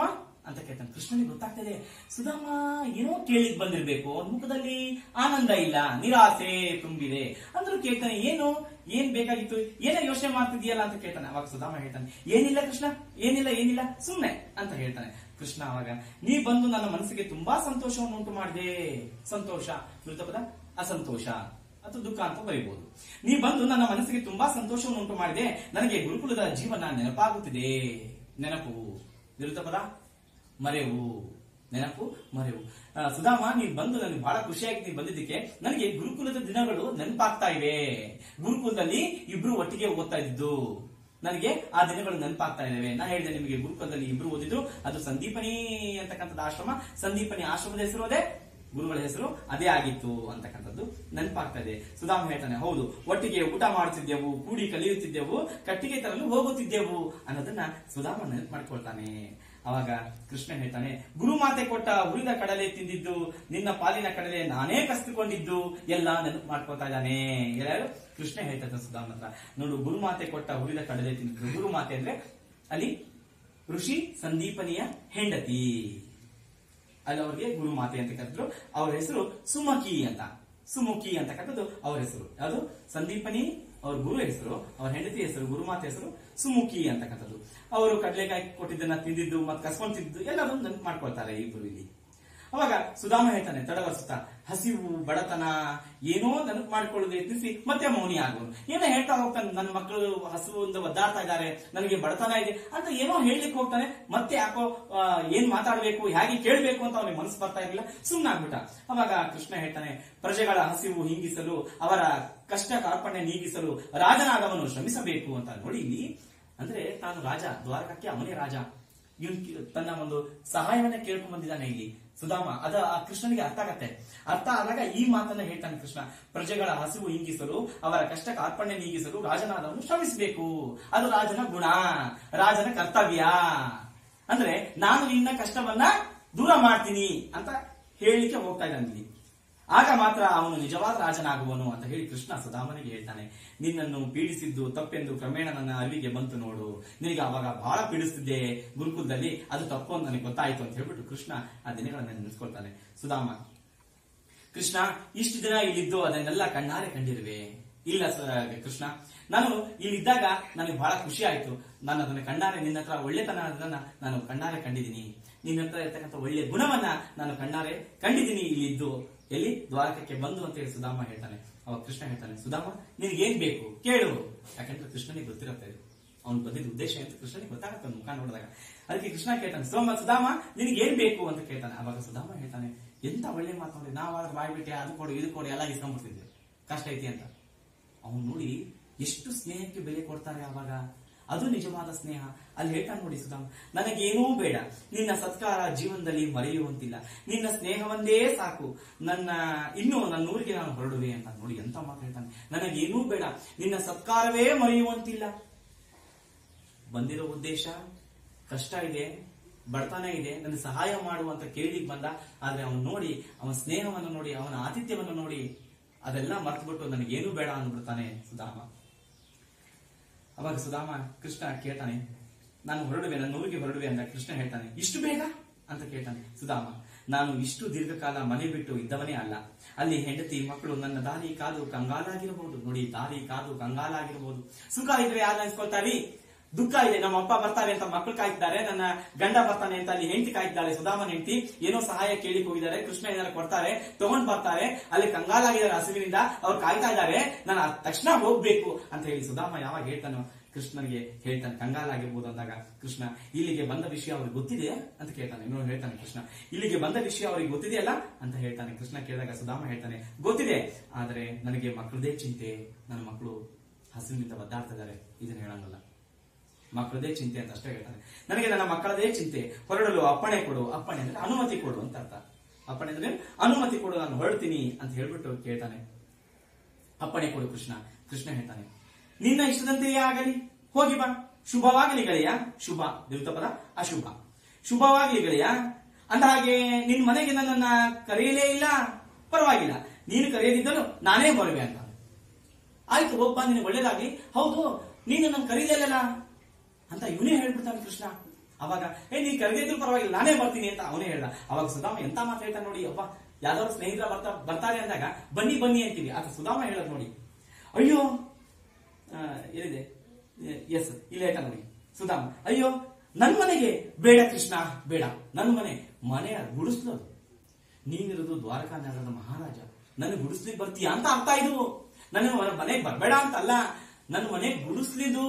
ಅಂತ ಕೇಳ್ತಾನೆ ಕೃಷ್ಣನಿಗೆ ಗೊತ್ತಾಗ್ತದೆ ಸುಧಾಮ ಏನೋ ಕೇಳಿದ್ ಬಂದಿರ್ಬೇಕು ಅವ್ನ ಮುಖದಲ್ಲಿ ಆನಂದ ಇಲ್ಲ ನಿರಾಸೆ ತುಂಬಿದೆ ಅಂದ್ರೂ ಕೇಳ್ತಾನೆ ಏನು ಏನ್ ಬೇಕಾಗಿತ್ತು ಏನೋ ಯೋಚನೆ ಮಾಡ್ತಿದ್ಯಲ್ಲ ಅಂತ ಕೇಳ್ತಾನೆ ಅವಾಗ ಸುಧಾಮ ಹೇಳ್ತಾನೆ ಏನಿಲ್ಲ ಕೃಷ್ಣ ಏನಿಲ್ಲ ಏನಿಲ್ಲ ಸುಮ್ನೆ ಅಂತ ಹೇಳ್ತಾನೆ ಕೃಷ್ಣ ಅವಾಗ ನೀ ಬಂದು ನನ್ನ ಮನಸ್ಸಿಗೆ ತುಂಬಾ ಸಂತೋಷವನ್ನು ಉಂಟು ಮಾಡಿದೆ ಸಂತೋಷ ವಿರುದ್ಧ ಪದ ಅಸಂತೋಷ ಅಥವಾ ದುಃಖ ಅಂತ ಬರೀಬಹುದು ನೀ ಬಂದು ನನ್ನ ಮನಸ್ಸಿಗೆ ತುಂಬಾ ಸಂತೋಷವನ್ನು ಉಂಟು ಮಾಡಿದೆ ನನಗೆ ಗುರುಕುಲದ ಜೀವನ ನೆನಪಾಗುತ್ತಿದೆ ನೆನಪು ವಿರುದ್ಧ ಪದ ಮರೆವು ನೆನಪು ಮರೆವು ಆ, ಸುಧಾಮ ನೀನ್ ಬಂದು ನನಗೆ ಬಹಳ ಖುಷಿಯಾಗಿ ನೀನ್ ಬಂದಿದ್ದಕ್ಕೆ ನನಗೆ ಗುರುಕುಲದ ದಿನಗಳು ನೆನಪಾಗ್ತಾ ಇವೆ ಗುರುಕುಲದಲ್ಲಿ ಇಬ್ರು ಒಟ್ಟಿಗೆ ಓದ್ತಾ ಇದ್ದು ನನಗೆ ಆ ದಿನಗಳು ನೆನಪಾಗ್ತಾ ಇದಾವೆ ನಾ ಹೇಳಿದೆ ನಿಮಗೆ ಗುರುಕುಲದಲ್ಲಿ ಇಬ್ರು ಓದಿದ್ರು ಅದು ಸಂದೀಪನಿ ಅಂತಕ್ಕಂಥದ್ದು ಆಶ್ರಮ ಸಂದೀಪನಿ ಆಶ್ರಮದ ಹೆಸರು ಅದೇ ಗುರುಗಳ ಹೆಸರು ಅದೇ ಆಗಿತ್ತು ಅಂತಕ್ಕಂಥದ್ದು ನೆನಪಾಗ್ತಾ ಇದೆ ಸುಧಾಮ ಹೇಳ್ತಾನೆ ಹೌದು ಒಟ್ಟಿಗೆ ಊಟ ಮಾಡುತ್ತಿದ್ದೆವು ಕೂಡಿ ಕಲಿಯುತ್ತಿದ್ದೆವು ಕಟ್ಟಿಗೆ ತರಲು ಹೋಗುತ್ತಿದ್ದೆವು ಅನ್ನೋದನ್ನ ಸುಧಾಮ ನೆನಪು ಮಾಡ್ಕೊಳ್ತಾನೆ ಅವಾಗ ಕೃಷ್ಣ ಹೇಳ್ತಾನೆ ಗುರುಮಾತೆ ಕೊಟ್ಟ ಹುರಿದ ಕಡಲೆ ತಿಂದಿದ್ದು ನಿನ್ನ ಪಾಲಿನ ಕಡಲೆ ನಾನೇ ಕಸ್ದುಕೊಂಡಿದ್ದು ಎಲ್ಲ ನೆನಪು ಮಾಡ್ಕೊಳ್ತಾ ಇದ್ದಾನೆ ಯಾರು ಕೃಷ್ಣ ಹೇಳ್ತಾ ಇದ್ದಾನೆ ಸುಧಾಮ ಹತ್ರ ನೋಡು ಗುರುಮಾತೆ ಕೊಟ್ಟ ಹುರಿದ ಕಡಲೆ ತಿಂದಿದ್ದು ಗುರುಮಾತೆ ಅಂದ್ರೆ ಅಲ್ಲಿ ಋಷಿ ಸಂದೀಪನಿಯ ಹೆಂಡತಿ ಅಲ್ಲಿ ಅವ್ರಿಗೆ ಗುರು ಮಾತೆ ಅಂತ ಕರೆದ್ರು ಅವ್ರ ಹೆಸರು ಸುಮಕಿ ಅಂತ ಸುಮುಖಿ ಅಂತಕ್ಕಂಥದ್ದು ಅವ್ರ ಹೆಸರು ಅದು ಸಂದೀಪನಿ ಅವ್ರ ಗುರು ಹೆಸರು ಅವ್ರ ಹೆಂಡತಿ ಹೆಸರು ಗುರುಮಾತೆ ಹೆಸರು ಸುಮುಖಿ ಅಂತಕ್ಕಂಥದ್ದು ಅವರು ಕಡಲೆಕಾಯಿ ಕೊಟ್ಟಿದ್ದನ್ನ ತಿಂದಿದ್ದು ಮತ್ತೆ ಕಸ್ಕೊಂಡ್ ತಿಂದಿದ್ದು ಎಲ್ಲದನ್ನು ನೆನಪು ಮಾಡ್ಕೊಳ್ತಾರೆ ಇಬ್ರು ಇಲ್ಲಿ ಅವಾಗ ಸುಧಾಮ ಹೇಳ್ತಾನೆ ತಡವರ್ಸುತ್ತಾ ಹಸಿವು ಬಡತನ ಏನೋ ನೆನಪು ಮಾಡ್ಕೊಳ್ಳೋದು ಯತ್ನಿಸಿ ಮತ್ತೆ ಮೌನಿ ಆಗೋನು ಏನೋ ಹೇಳ್ತಾ ಹೋಗ್ತಾನೆ ನನ್ನ ಮಕ್ಕಳು ಹಸುವಿಂದ ಒದ್ದಾಡ್ತಾ ಇದ್ದಾರೆ ನನಗೆ ಬಡತನ ಇದೆ ಅಂತ ಏನೋ ಹೇಳಲಿಕ್ಕೆ ಹೋಗ್ತಾನೆ ಮತ್ತೆ ಯಾಕೋ ಆ, ಏನ್ ಮಾತಾಡ್ಬೇಕು ಹೇಗೆ ಕೇಳ್ಬೇಕು ಅಂತ ಅವನಿಗೆ ಮನಸ್ಸು ಬರ್ತಾ ಇರಲಿಲ್ಲ ಸುಮ್ಮನಾಗ್ಬಿಟ್ಟ ಅವಾಗ ಕೃಷ್ಣ ಹೇಳ್ತಾನೆ ಪ್ರಜೆಗಳ ಹಸಿವು ಹಿಂಗಿಸಲು ಅವರ ಕಷ್ಟ ಕಾರ್ಪಣ್ಯ ನೀಗಿಸಲು ರಾಜನಾದವನು ಶ್ರಮಿಸಬೇಕು ಅಂತ ನೋಡಿ ಇಲ್ಲಿ ಅಂದ್ರೆ ತಾನು ರಾಜ ದ್ವಾರಕಕ್ಕೆ ಅವನೇ ರಾಜ ಇವನ್ ತನ್ನ ಒಂದು ಸಹಾಯವನ್ನ ಕೇಳ್ಕೊಂಡ್ ಬಂದಿದ್ದಾನೆ ಇಲ್ಲಿ ಸುಧಾಮ ಅದ ಆ ಕೃಷ್ಣನಿಗೆ ಅರ್ಥ ಆಗತ್ತೆ ಅರ್ಥ ಆದಾಗ ಈ ಮಾತನ್ನ ಹೇಳ್ತಾನೆ ಕೃಷ್ಣ ಪ್ರಜೆಗಳ ಹಸಿವು ಹಿಂಗಿಸಲು ಅವರ ಕಷ್ಟ ಕಾರ್ಪಣ್ಯ ನೀಗಿಸಲು ರಾಜನಾದವನು ಶ್ರಮಿಸಬೇಕು ಅದು ರಾಜನ ಗುಣ ರಾಜನ ಕರ್ತವ್ಯ ಅಂದ್ರೆ ನಾನು ನಿನ್ನ ಕಷ್ಟವನ್ನ ದೂರ ಮಾಡ್ತೀನಿ ಅಂತ ಹೇಳಲಿಕ್ಕೆ ಹೋಗ್ತಾ ಇದ್ದಾನೆ ಇಲ್ಲಿ ಆಗ ಮಾತ್ರ ಅವನು ನಿಜವಾದ ರಾಜನಾಗುವನು ಅಂತ ಹೇಳಿ ಕೃಷ್ಣ ಸುಧಾಮನಿಗೆ ಹೇಳ್ತಾನೆ ನಿನ್ನನ್ನು ಪೀಡಿಸಿದ್ದು ತಪ್ಪೆಂದು ಕ್ರಮೇಣ ನನ್ನ ಅರಿವಿಗೆ ಬಂತು ನೋಡು ನಿನಗೆ ಅವಾಗ ಬಹಳ ಪೀಡಿಸ್ತಿದ್ದೆ ಗುರುಕುಲದಲ್ಲಿ ಅದು ತಪ್ಪು ಅಂತ ನನಗೆ ಗೊತ್ತಾಯ್ತು ಅಂತ ಹೇಳ್ಬಿಟ್ಟು ಕೃಷ್ಣ ಆ ದಿನಗಳನ್ನ ನೆನೆಸ್ಕೊಳ್ತಾನೆ ಸುಧಾಮ ಕೃಷ್ಣ ಇಷ್ಟು ದಿನ ಇಲ್ಲಿದ್ದು ಅದನ್ನೆಲ್ಲ ಕಣ್ಣಾರೆ ಕಂಡಿರುವೆ ಇಲ್ಲ ಸ- ಕೃಷ್ಣ ನಾನು ಇಲ್ಲಿದ್ದಾಗ ನನಗೆ ಬಹಳ ಖುಷಿ ಆಯ್ತು ನಾನು ಅದನ್ನ ಕಣ್ಣಾರೆ ನಿನ್ನ ಹತ್ರ ಒಳ್ಳೆತನ ಅದನ್ನ ನಾನು ಕಣ್ಣಾರೆ ಕಂಡಿದ್ದೀನಿ ನಿನ್ನ ಹತ್ರ ಇರ್ತಕ್ಕಂಥ ಒಳ್ಳೆ ಗುಣವನ್ನ ನಾನು ಕಣ್ಣಾರೆ ಕಂಡಿದ್ದೀನಿ ಇಲ್ಲಿದ್ದು ಎಲ್ಲಿ ದ್ವಾರಕಕ್ಕೆ ಬಂದು ಅಂತ ಹೇಳಿ ಸುಧಾಮ ಹೇಳ್ತಾನೆ ಅವಾಗ ಕೃಷ್ಣ ಹೇಳ್ತಾನೆ ಸುಧಾಮ ನಿನಗೆ ಏನ್ ಬೇಕು ಕೇಳು ಯಾಕಂದ್ರೆ ಕೃಷ್ಣನಿಗೆ ಗೊತ್ತಿರುತ್ತೆ ಅವ್ನು ಬಂದಿದ್ದ ಉದ್ದೇಶ ಅಂತ ಕೃಷ್ಣನಿಗೆ ಗೊತ್ತಾಗತ್ತೆ ಅವ್ನ ಮುಖ ನೋಡಿದಾಗ ಅದಕ್ಕೆ ಕೃಷ್ಣ ಕೇಳ್ತಾನೆ ಸೋಮ ಸುಧಾಮ ನಿನಗೆ ಏನ್ ಬೇಕು ಅಂತ ಕೇಳ್ತಾನೆ ಅವಾಗ ಸುಧಾಮ ಹೇಳ್ತಾನೆ ಎಂತ ಒಳ್ಳೆ ಮಾತು ನೋಡಿ ನಾವಾದ್ರೆ ಬಾಯ್ಬಿಟ್ಟೆ ಅದು ಕೊಡು ಇದು ಕೊಡು ಎಲ್ಲ ಇಸ್ಕೊಂಡ್ಬಿಡ್ತಿದ್ದೆ ಕಷ್ಟ ಐತಿ ಅಂತ ಅವ್ನು ನೋಡಿ ಎಷ್ಟು ಸ್ನೇಹಕ್ಕೆ ಬೆಲೆ ಕೊಡ್ತಾರೆ ಅವಾಗ ಅದು ನಿಜವಾದ ಸ್ನೇಹ ಅಲ್ಲಿ ಹೇಳ್ತಾನೆ ನೋಡಿ ಸುಧಾಮ್ ನನಗೇನೂ ಬೇಡ ನಿನ್ನ ಸತ್ಕಾರ ಜೀವನದಲ್ಲಿ ಮರೆಯುವಂತಿಲ್ಲ ನಿನ್ನ ಸ್ನೇಹವೊಂದೇ ಸಾಕು ನನ್ನ ಇನ್ನು ನನ್ನ ಊರಿಗೆ ನಾನು ಹೊರಡುವೆ ಅಂತ ನೋಡಿ ಎಂತ ಮಾತು ಹೇಳ್ತಾನೆ ನನಗೇನೂ ಬೇಡ ನಿನ್ನ ಸತ್ಕಾರವೇ ಮರೆಯುವಂತಿಲ್ಲ ಬಂದಿರೋ ಉದ್ದೇಶ ಕಷ್ಟ ಇದೆ ಬಡತನ ಇದೆ ನನ್ನ ಸಹಾಯ ಮಾಡುವಂತ ಕೇಳಿಕ್ ಬಂದ ಆದ್ರೆ ಅವನು ನೋಡಿ ಅವನ ಸ್ನೇಹವನ್ನು ನೋಡಿ ಅವನ ಆತಿಥ್ಯವನ್ನು ನೋಡಿ ಅದೆಲ್ಲ ಮರ್ತ್ಬಿಟ್ಟು ನನಗೇನು ಬೇಡ ಅಂದ್ಬಿಡ್ತಾನೆ ಸುಧಾಮ ಅವಾಗ ಸುಧಾಮ ಕೃಷ್ಣ ಕೇಳ್ತಾನೆ ನಾನು ಹೊರಡುವೆ ನನ್ನ ಊರಿಗೆ ಹೊರಡುವೆ ಅಂತ ಕೃಷ್ಣ ಹೇಳ್ತಾನೆ ಇಷ್ಟು ಬೇಗ ಅಂತ ಕೇಳ್ತಾನೆ ಸುಧಾಮ ನಾನು ಇಷ್ಟು ದೀರ್ಘಕಾಲ ಮನೆ ಬಿಟ್ಟು ಇದ್ದವನೇ ಅಲ್ಲ ಅಲ್ಲಿ ಹೆಂಡತಿ ಮಕ್ಕಳು ನನ್ನ ದಾರಿ ಕಾದು ಕಂಗಾಲಾಗಿರಬಹುದು ನೋಡಿ ದಾರಿ ಕಾದು ಕಂಗಾಲಾಗಿರಬಹುದು ಸುಖ ಇದ್ರೆ ಯಾರು ಅನ್ಸ್ಕೊಳ್ತಾರಿ ದುಃಖ ಇದೆ ನಮ್ಮ ಅಪ್ಪ ಬರ್ತಾರೆ ಅಂತ ಮಕ್ಕಳು ಕಾಯ್ತಿದ್ದಾರೆ ನನ್ನ ಗಂಡ ಬರ್ತಾನೆ ಅಂತ ಅಲ್ಲಿ ಹೆಂಡತಿ ಕಾಯ್ತಿದ್ದಾಳೆ ಸುಧಾಮನ್ ಹೆಂಡತಿ ಏನೋ ಸಹಾಯ ಕೇಳಿ ಹೋಗಿದ್ದಾರೆ ಕೃಷ್ಣ ಏನಾರ ಕೊಡ್ತಾರೆ ತಗೊಂಡ್ ಬರ್ತಾರೆ ಅಲ್ಲಿ ಕಂಗಾಲಾಗಿದ್ದಾರೆ ಹಸುವಿನಿಂದ ಅವ್ರು ಕಾಯ್ತಾ ಇದ್ದಾರೆ ನಾನು ಆ ತಕ್ಷಣ ಹೋಗ್ಬೇಕು ಅಂತ ಹೇಳಿ ಸುಧಾಮ ಯಾವಾಗ ಹೇಳ್ತಾನೋ ಕೃಷ್ಣನಿಗೆ ಹೇಳ್ತಾನೆ ಕಂಗಾಲಾಗಿರ್ಬೋದು ಅಂದಾಗ ಕೃಷ್ಣ ಇಲ್ಲಿಗೆ ಬಂದ ವಿಷಯ ಅವ್ರಿಗೆ ಗೊತ್ತಿದೆಯಾ ಅಂತ ಕೇಳ್ತಾನೆ ಇನ್ನೊಂದು ಹೇಳ್ತಾನೆ ಕೃಷ್ಣ ಇಲ್ಲಿಗೆ ಬಂದ ವಿಷಯ ಅವ್ರಿಗೆ ಗೊತ್ತಿದೆಯಲ್ಲ ಅಂತ ಹೇಳ್ತಾನೆ ಕೃಷ್ಣ ಕೇಳಿದಾಗ ಸುಧಾಮ ಹೇಳ್ತಾನೆ ಗೊತ್ತಿದೆ ಆದ್ರೆ ನನಗೆ ಮಕ್ಕಳದೇ ಚಿಂತೆ ನನ್ನ ಮಕ್ಕಳು ಹಸುವಿನಿಂದ ಒದ್ದಾಡ್ತಾ ಇದ್ದಾರೆ ಇದನ್ನ ಹೇಳಂಗಲ್ಲ ಮಕ್ಕಳದೇ ಚಿಂತೆ ಅಂತ ಅಷ್ಟೇ ಹೇಳ್ತಾನೆ ನನಗೆ ನನ್ನ ಮಕ್ಕಳದೇ ಚಿಂತೆ ಹೊರಡಲು ಅಪ್ಪಣೆ ಕೊಡು ಅಪ್ಪಣೆ ಅಂದ್ರೆ ಅನುಮತಿ ಕೊಡು ಅಂತ ಅರ್ಥ ಅಪ್ಪಣೆ ಅಂದ್ರೆ ಅನುಮತಿ ಕೊಡು ನಾನು ಹೊರಡ್ತೀನಿ ಅಂತ ಹೇಳ್ಬಿಟ್ಟು ಕೇಳ್ತಾನೆ ಅಪ್ಪಣೆ ಕೊಡು ಕೃಷ್ಣ ಕೃಷ್ಣ ಹೇಳ್ತಾನೆ ನಿನ್ನ ಇಷ್ಟದಂತೆಯೇ ಆಗಲಿ ಹೋಗಿ ಬಾ ಶುಭವಾಗಲಿ ಗೆಳೆಯ ಶುಭ ದೇವತ ಪದ ಅಶುಭ ಶುಭವಾಗಲಿ ಗೆಳೆಯ ಅಂದ ಹಾಗೆ ನಿನ್ ಮನೆಗೆ ನನ್ನನ್ನ ಕರೆಯಲೇ ಇಲ್ಲ ಪರವಾಗಿಲ್ಲ ನೀನು ಕರೆಯದಿದ್ದರೂ ನಾನೇ ಬರುವೆ ಅಂತ ಆಯ್ತು ಒಬ್ಬ ನಿನಗೆ ಒಳ್ಳೇದಾಗ್ಲಿ ಹೌದು ನೀನು ನನ್ನ ಕರೀಲಿಲ್ಲ ಅಂತ ಇವನೇ ಹೇಳ್ಬಿಡ್ತಾನೆ ಕೃಷ್ಣ ಅವಾಗ ಏ ನೀನ್ ಕರೆದಿದ್ರು ಪರವಾಗಿಲ್ಲ ನಾನೇ ಬರ್ತೀನಿ ಅಂತ ಅವನೇ ಹೇಳ್ದ ಅವಾಗ ಸುಧಾಮ ಎಂತ ಮಾತು ಹೇಳ್ತಾನೆ ನೋಡಿ ಅಪ್ಪ ಯಾವ್ದಾದ್ರು ಸ್ನೇಹಿತರ ಬರ್ತಾ ಬರ್ತಾರೆ ಅಂದಾಗ ಬನ್ನಿ ಬನ್ನಿ ಅಂತೀವಿ ಆತ ಸುಧಾಮ ಹೇಳೋದು ನೋಡಿ ಅಯ್ಯೋ ಆ, ಎಲ್ಲಿದೆ ಎಸ್ ಇಲ್ಲ ಹೇಳ್ತಾ ನೋಡಿ ಸುಧಾಮ ಅಯ್ಯೋ ನನ್ ಮನೆಗೆ ಬೇಡ ಕೃಷ್ಣ ಬೇಡ ನನ್ನ ಮನೆ ಮನೆಯ ಗುಡಿಸ್ಲು ಅದು ನೀನಿರೋದು ದ್ವಾರಕಾ ನಗರದ ಮಹಾರಾಜ ನನ್ನ ಗುಡಿಸ್ಲಿಕ್ಕೆ ಬರ್ತೀಯಾ ಅಂತ ಅರ್ಥ ಇದು ನನ್ನ ಮನೆಗೆ ಬರಬೇಡ ಅಂತ ಅಲ್ಲ ನನ್ನ ಮನೆ ಗುಡಿಸ್ಲಿದು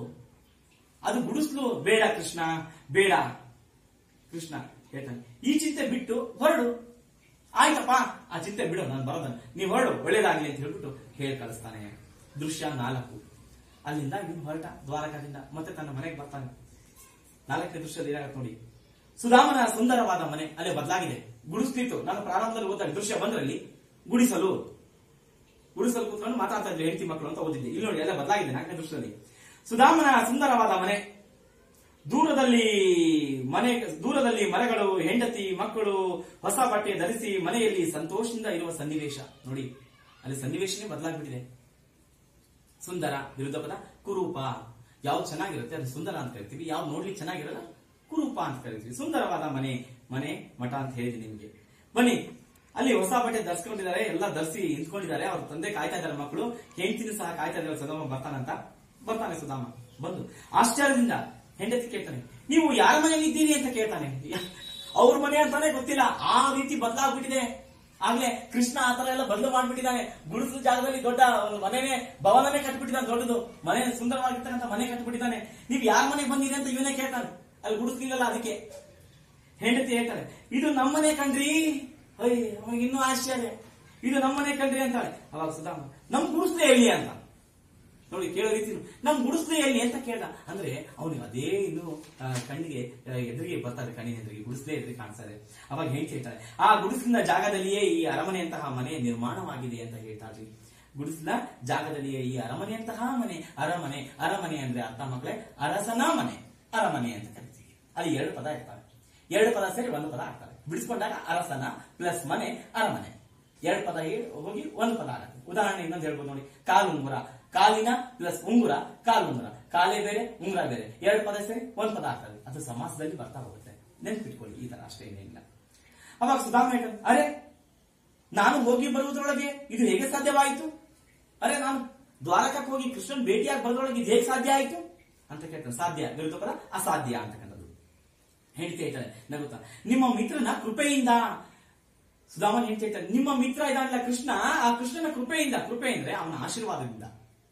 ಅದು ಗುಡಿಸ್ಲು ಬೇಡ ಕೃಷ್ಣ ಬೇಡ ಕೃಷ್ಣ ಹೇಳ್ತಾನೆ ಈ ಚಿಂತೆ ಬಿಟ್ಟು ಹೊರಡು ಆಯ್ತಪ್ಪ ಆ ಚಿಂತೆ ಬಿಡು ನಾನು ಬರೋದ ನೀವು ಹೊರಡು ಒಳ್ಳೇದಾಗ್ಲಿ ಅಂತ ಹೇಳ್ಬಿಟ್ಟು ಹೇಳಿ ಕಳಿಸ್ತಾನೆ ದೃಶ್ಯ ನಾಲ್ಕು ಅಲ್ಲಿಂದ ಇವನು ಹೊರಟ ದ್ವಾರಕದಿಂದ ಮತ್ತೆ ತನ್ನ ಮನೆಗೆ ಬರ್ತಾನೆ ನಾಲ್ಕನೇ ದೃಶ್ಯದಲ್ಲಿ ಏನಾಗತ್ತೆ ನೋಡಿ ಸುಧಾಮನ ಸುಂದರವಾದ ಮನೆ ಅಲ್ಲೇ ಬದಲಾಗಿದೆ ಗುಡಿಸ್ತಿತ್ತು ನಾನು ಪ್ರಾರಂಭದಲ್ಲಿ ಓದಿದಾಗ ದೃಶ್ಯ ಬಂದ್ರಲ್ಲಿ ಗುಡಿಸಲು ಗುಡಿಸಲು ಕೂತ್ಕೊಂಡು ಮಾತಾಡ್ತಾ ಇದ್ರು ಹೆಂಡತಿ ಮಕ್ಕಳು ಅಂತ ಓದಿದ್ದೆ ಇಲ್ಲಿ ನೋಡಿ ಎಲ್ಲ ಬದಲಾಗಿದೆ ನಾಲ್ಕನೇ ದೃಶ್ಯದಲ್ಲಿ ಸುಧಾಮನ ಸುಂದರವಾದ ಮನೆ ದೂರದಲ್ಲಿ ಮನೆ ದೂರದಲ್ಲಿ ಮರಗಳು ಹೆಂಡತಿ ಮಕ್ಕಳು ಹೊಸ ಬಟ್ಟೆ ಧರಿಸಿ ಮನೆಯಲ್ಲಿ ಸಂತೋಷದಿಂದ ಇರುವ ಸನ್ನಿವೇಶ ನೋಡಿ ಅಲ್ಲಿ ಸನ್ನಿವೇಶನೇ ಬದಲಾಗ್ಬಿಟ್ಟಿದೆ ಸುಂದರ ವಿರುದ್ಧ ಪದ ಕುರೂಪ ಯಾವ್ದು ಚೆನ್ನಾಗಿರುತ್ತೆ ಅದು ಸುಂದರ ಅಂತ ಕರಿತೀವಿ ಯಾವ್ದು ನೋಡ್ಲಿಕ್ಕೆ ಚೆನ್ನಾಗಿರಲ್ಲ ಕುರೂಪ ಅಂತ ಕರಿತೀವಿ ಸುಂದರವಾದ ಮನೆ ಮನೆ ಮಠ ಅಂತ ಹೇಳಿದೀನಿ ನಿಮ್ಗೆ ಬನ್ನಿ ಅಲ್ಲಿ ಹೊಸ ಬಟ್ಟೆ ಧರಿಸ್ಕೊಂಡಿದ್ದಾರೆ ಎಲ್ಲ ಧರಿಸಿ ನಿಂತ್ಕೊಂಡಿದ್ದಾರೆ ಅವ್ರ ತಂದೆ ಕಾಯ್ತಾ ಇದ್ದಾರೆ ಮಕ್ಕಳು ಹೆಂಡತಿನೂ ಸಹ ಕಾಯ್ತಾ ಇದ್ದಾರೆ ಸುಧಾಮ ಬರ್ತಾನಂತ ಬರ್ತಾನೆ ಸುಧಾಮ ಬಂದು ಆಶ್ಚರ್ಯದಿಂದ ಹೆಂಡತಿ ಕೇಳ್ತಾನೆ ನೀವು ಯಾರ ಮನೆಯಲ್ಲಿ ಇದ್ದೀರಿ ಅಂತ ಕೇಳ್ತಾನೆ ಅವ್ರ ಮನೆ ಅಂತಾನೆ ಗೊತ್ತಿಲ್ಲ ಆ ರೀತಿ ಬದಲಾಗ್ಬಿಟ್ಟಿದೆ ಆಗ್ಲೇ ಕೃಷ್ಣ ಆತರ ಎಲ್ಲ ಬದಲು ಮಾಡ್ಬಿಟ್ಟಿದ್ದಾನೆ ಗುಡಿಸಲು ಜಾಗದಲ್ಲಿ ದೊಡ್ಡ ಒಂದು ಮನೆನೇ ಭವನನೇ ಕಟ್ಬಿಟ್ಟಿದ್ದಾನೆ ದೊಡ್ಡದು ಮನೆ ಸುಂದರವಾಗಿರ್ತಕ್ಕಂಥ ಮನೆ ಕಟ್ಬಿಟ್ಟಿದ್ದಾನೆ ನೀವ್ ಯಾರ ಮನೆಗೆ ಬಂದಿರಿ ಅಂತ ಇವನೇ ಕೇಳ್ತಾನೆ ಅಲ್ಲಿ ಗುಡಿಸ್ಲಿಲ್ಲಲ್ಲ ಅದಕ್ಕೆ ಹೆಂಡತಿ ಹೇಳ್ತಾಳೆ ಇದು ನಮ್ಮನೆ ಕಣ್ರಿ ಅಯ್ಯ ಅವನಿಗೆ ಇನ್ನೂ ಆಶ್ಚರ್ಯ ಇದು ನಮ್ಮನೆ ಕಣ್ರಿ ಅಂತಾಳೆ ಅವಾಗ ಸುಧಾಮ ನಮ್ ಗುಡಿಸ್ಲೇ ಹೇಳಿ ಅಂತ ನೋಡಿ ಕೇಳೋ ರೀತಿ ನಮ್ ಗುಡಿಸ್ಲೇ ಹೇಳಿ ಅಂತ ಕೇಳ್ದ ಅಂದ್ರೆ ಅವನಿಗೆ ಅದೇ ಇನ್ನು ಆ, ಕಣ್ಣಿಗೆ ಆ, ಎದುರಿಗೆ ಬರ್ತಾರೆ ಕಣ್ಣಿನ ಎದುರಿಗೆ ಗುಡಿಸ್ಲೇ ಎದುರಿಗೆ ಕಾಣಿಸ್ತಾರೆ ಅವಾಗ ಹೆಂಗ್ ಹೇಳ್ತಾರೆ ಆ ಗುಡಿಸಿನ ಜಾಗದಲ್ಲಿಯೇ ಈ ಅರಮನೆಯಂತಹ ಮನೆ ನಿರ್ಮಾಣವಾಗಿದೆ ಅಂತ ಹೇಳ್ತಾರೆ ಗುಡಿಸಿನ ಜಾಗದಲ್ಲಿಯೇ ಈ ಅರಮನೆಯಂತಹ ಮನೆ ಅರಮನೆ ಅರಮನೆ ಅಂದ್ರೆ ಅರ್ಥ ಮಕ್ಕಳೇ ಅರಸನ ಮನೆ ಅರಮನೆ ಅಂತ ಕರಿತೀವಿ ಅಲ್ಲಿ ಎರಡು ಪದ ಇರ್ತಾರೆ ಎರಡು ಪದ ಸೇರಿ ಒಂದು ಪದ ಆಗ್ತವೆ ಬಿಡಿಸ್ಕೊಂಡಾಗ ಅರಸನ ಪ್ಲಸ್ ಮನೆ ಅರಮನೆ ಎರಡು ಪದ ಹೇಳಿ ಹೋಗಿ ಒಂದು ಪದ ಆಗುತ್ತೆ ಉದಾಹರಣೆ ಇನ್ನೊಂದು ಹೇಳ್ಬೋದು ನೋಡಿ ಕಾಲು ಉಂಗುರ ಕಾಲಿನ ಪ್ಲಸ್ ಉಂಗುರ ಕಾಲು ಉಂಗುರ ಕಾಲೇ ಬೇರೆ ಉಂಗುರ ಬೇರೆ ಎರಡು ಪದ ಸೇರಿ ಒಂದು ಪದ ಆಗ್ತದೆ ಅದು ಸಮಾಸದಲ್ಲಿ ಬರ್ತಾ ಹೋಗುತ್ತೆ ನೆನ್ಪಿಟ್ಕೊಳ್ಳಿ ಈ ತರ ಅಷ್ಟೇ ಏನಿಲ್ಲ ಅವಾಗ ಸುಧಾಮ ಹೇಳ್ತಾರೆ ಅರೆ ನಾನು ಹೋಗಿ ಬರುವುದರೊಳಗೆ ಇದು ಹೇಗೆ ಸಾಧ್ಯವಾಯಿತು ಅರೆ ನಾನು ದ್ವಾರಕಕ್ಕೆ ಹೋಗಿ ಕೃಷ್ಣನ್ ಭೇಟಿಯಾಗಿ ಬರೋದ್ರೊಳಗೆ ಇದು ಹೇಗೆ ಸಾಧ್ಯ ಆಯಿತು ಅಂತ ಕೇಳ್ತಾನೆ ಸಾಧ್ಯ ವಿರುದ್ಧ ಪದ ಅಸಾಧ್ಯ ಅಂತಕ್ಕಂಥದ್ದು ಹೆಂಡತಿ ಹೇಳ್ತಾನೆ ನಗುತ್ತಾ ನಿಮ್ಮ ಮಿತ್ರನ ಕೃಪೆಯಿಂದ ಸುಧಾಮನ್ ಹೆಂಡತಿ ಹೇಳ್ತಾನೆ ನಿಮ್ಮ ಮಿತ್ರ ಇದಾನಲ್ಲ ಕೃಷ್ಣ ಆ ಕೃಷ್ಣನ ಕೃಪೆಯಿಂದ ಕೃಪೆ ಅಂದ್ರೆ ಅವನ ಆಶೀರ್ವಾದದಿಂದ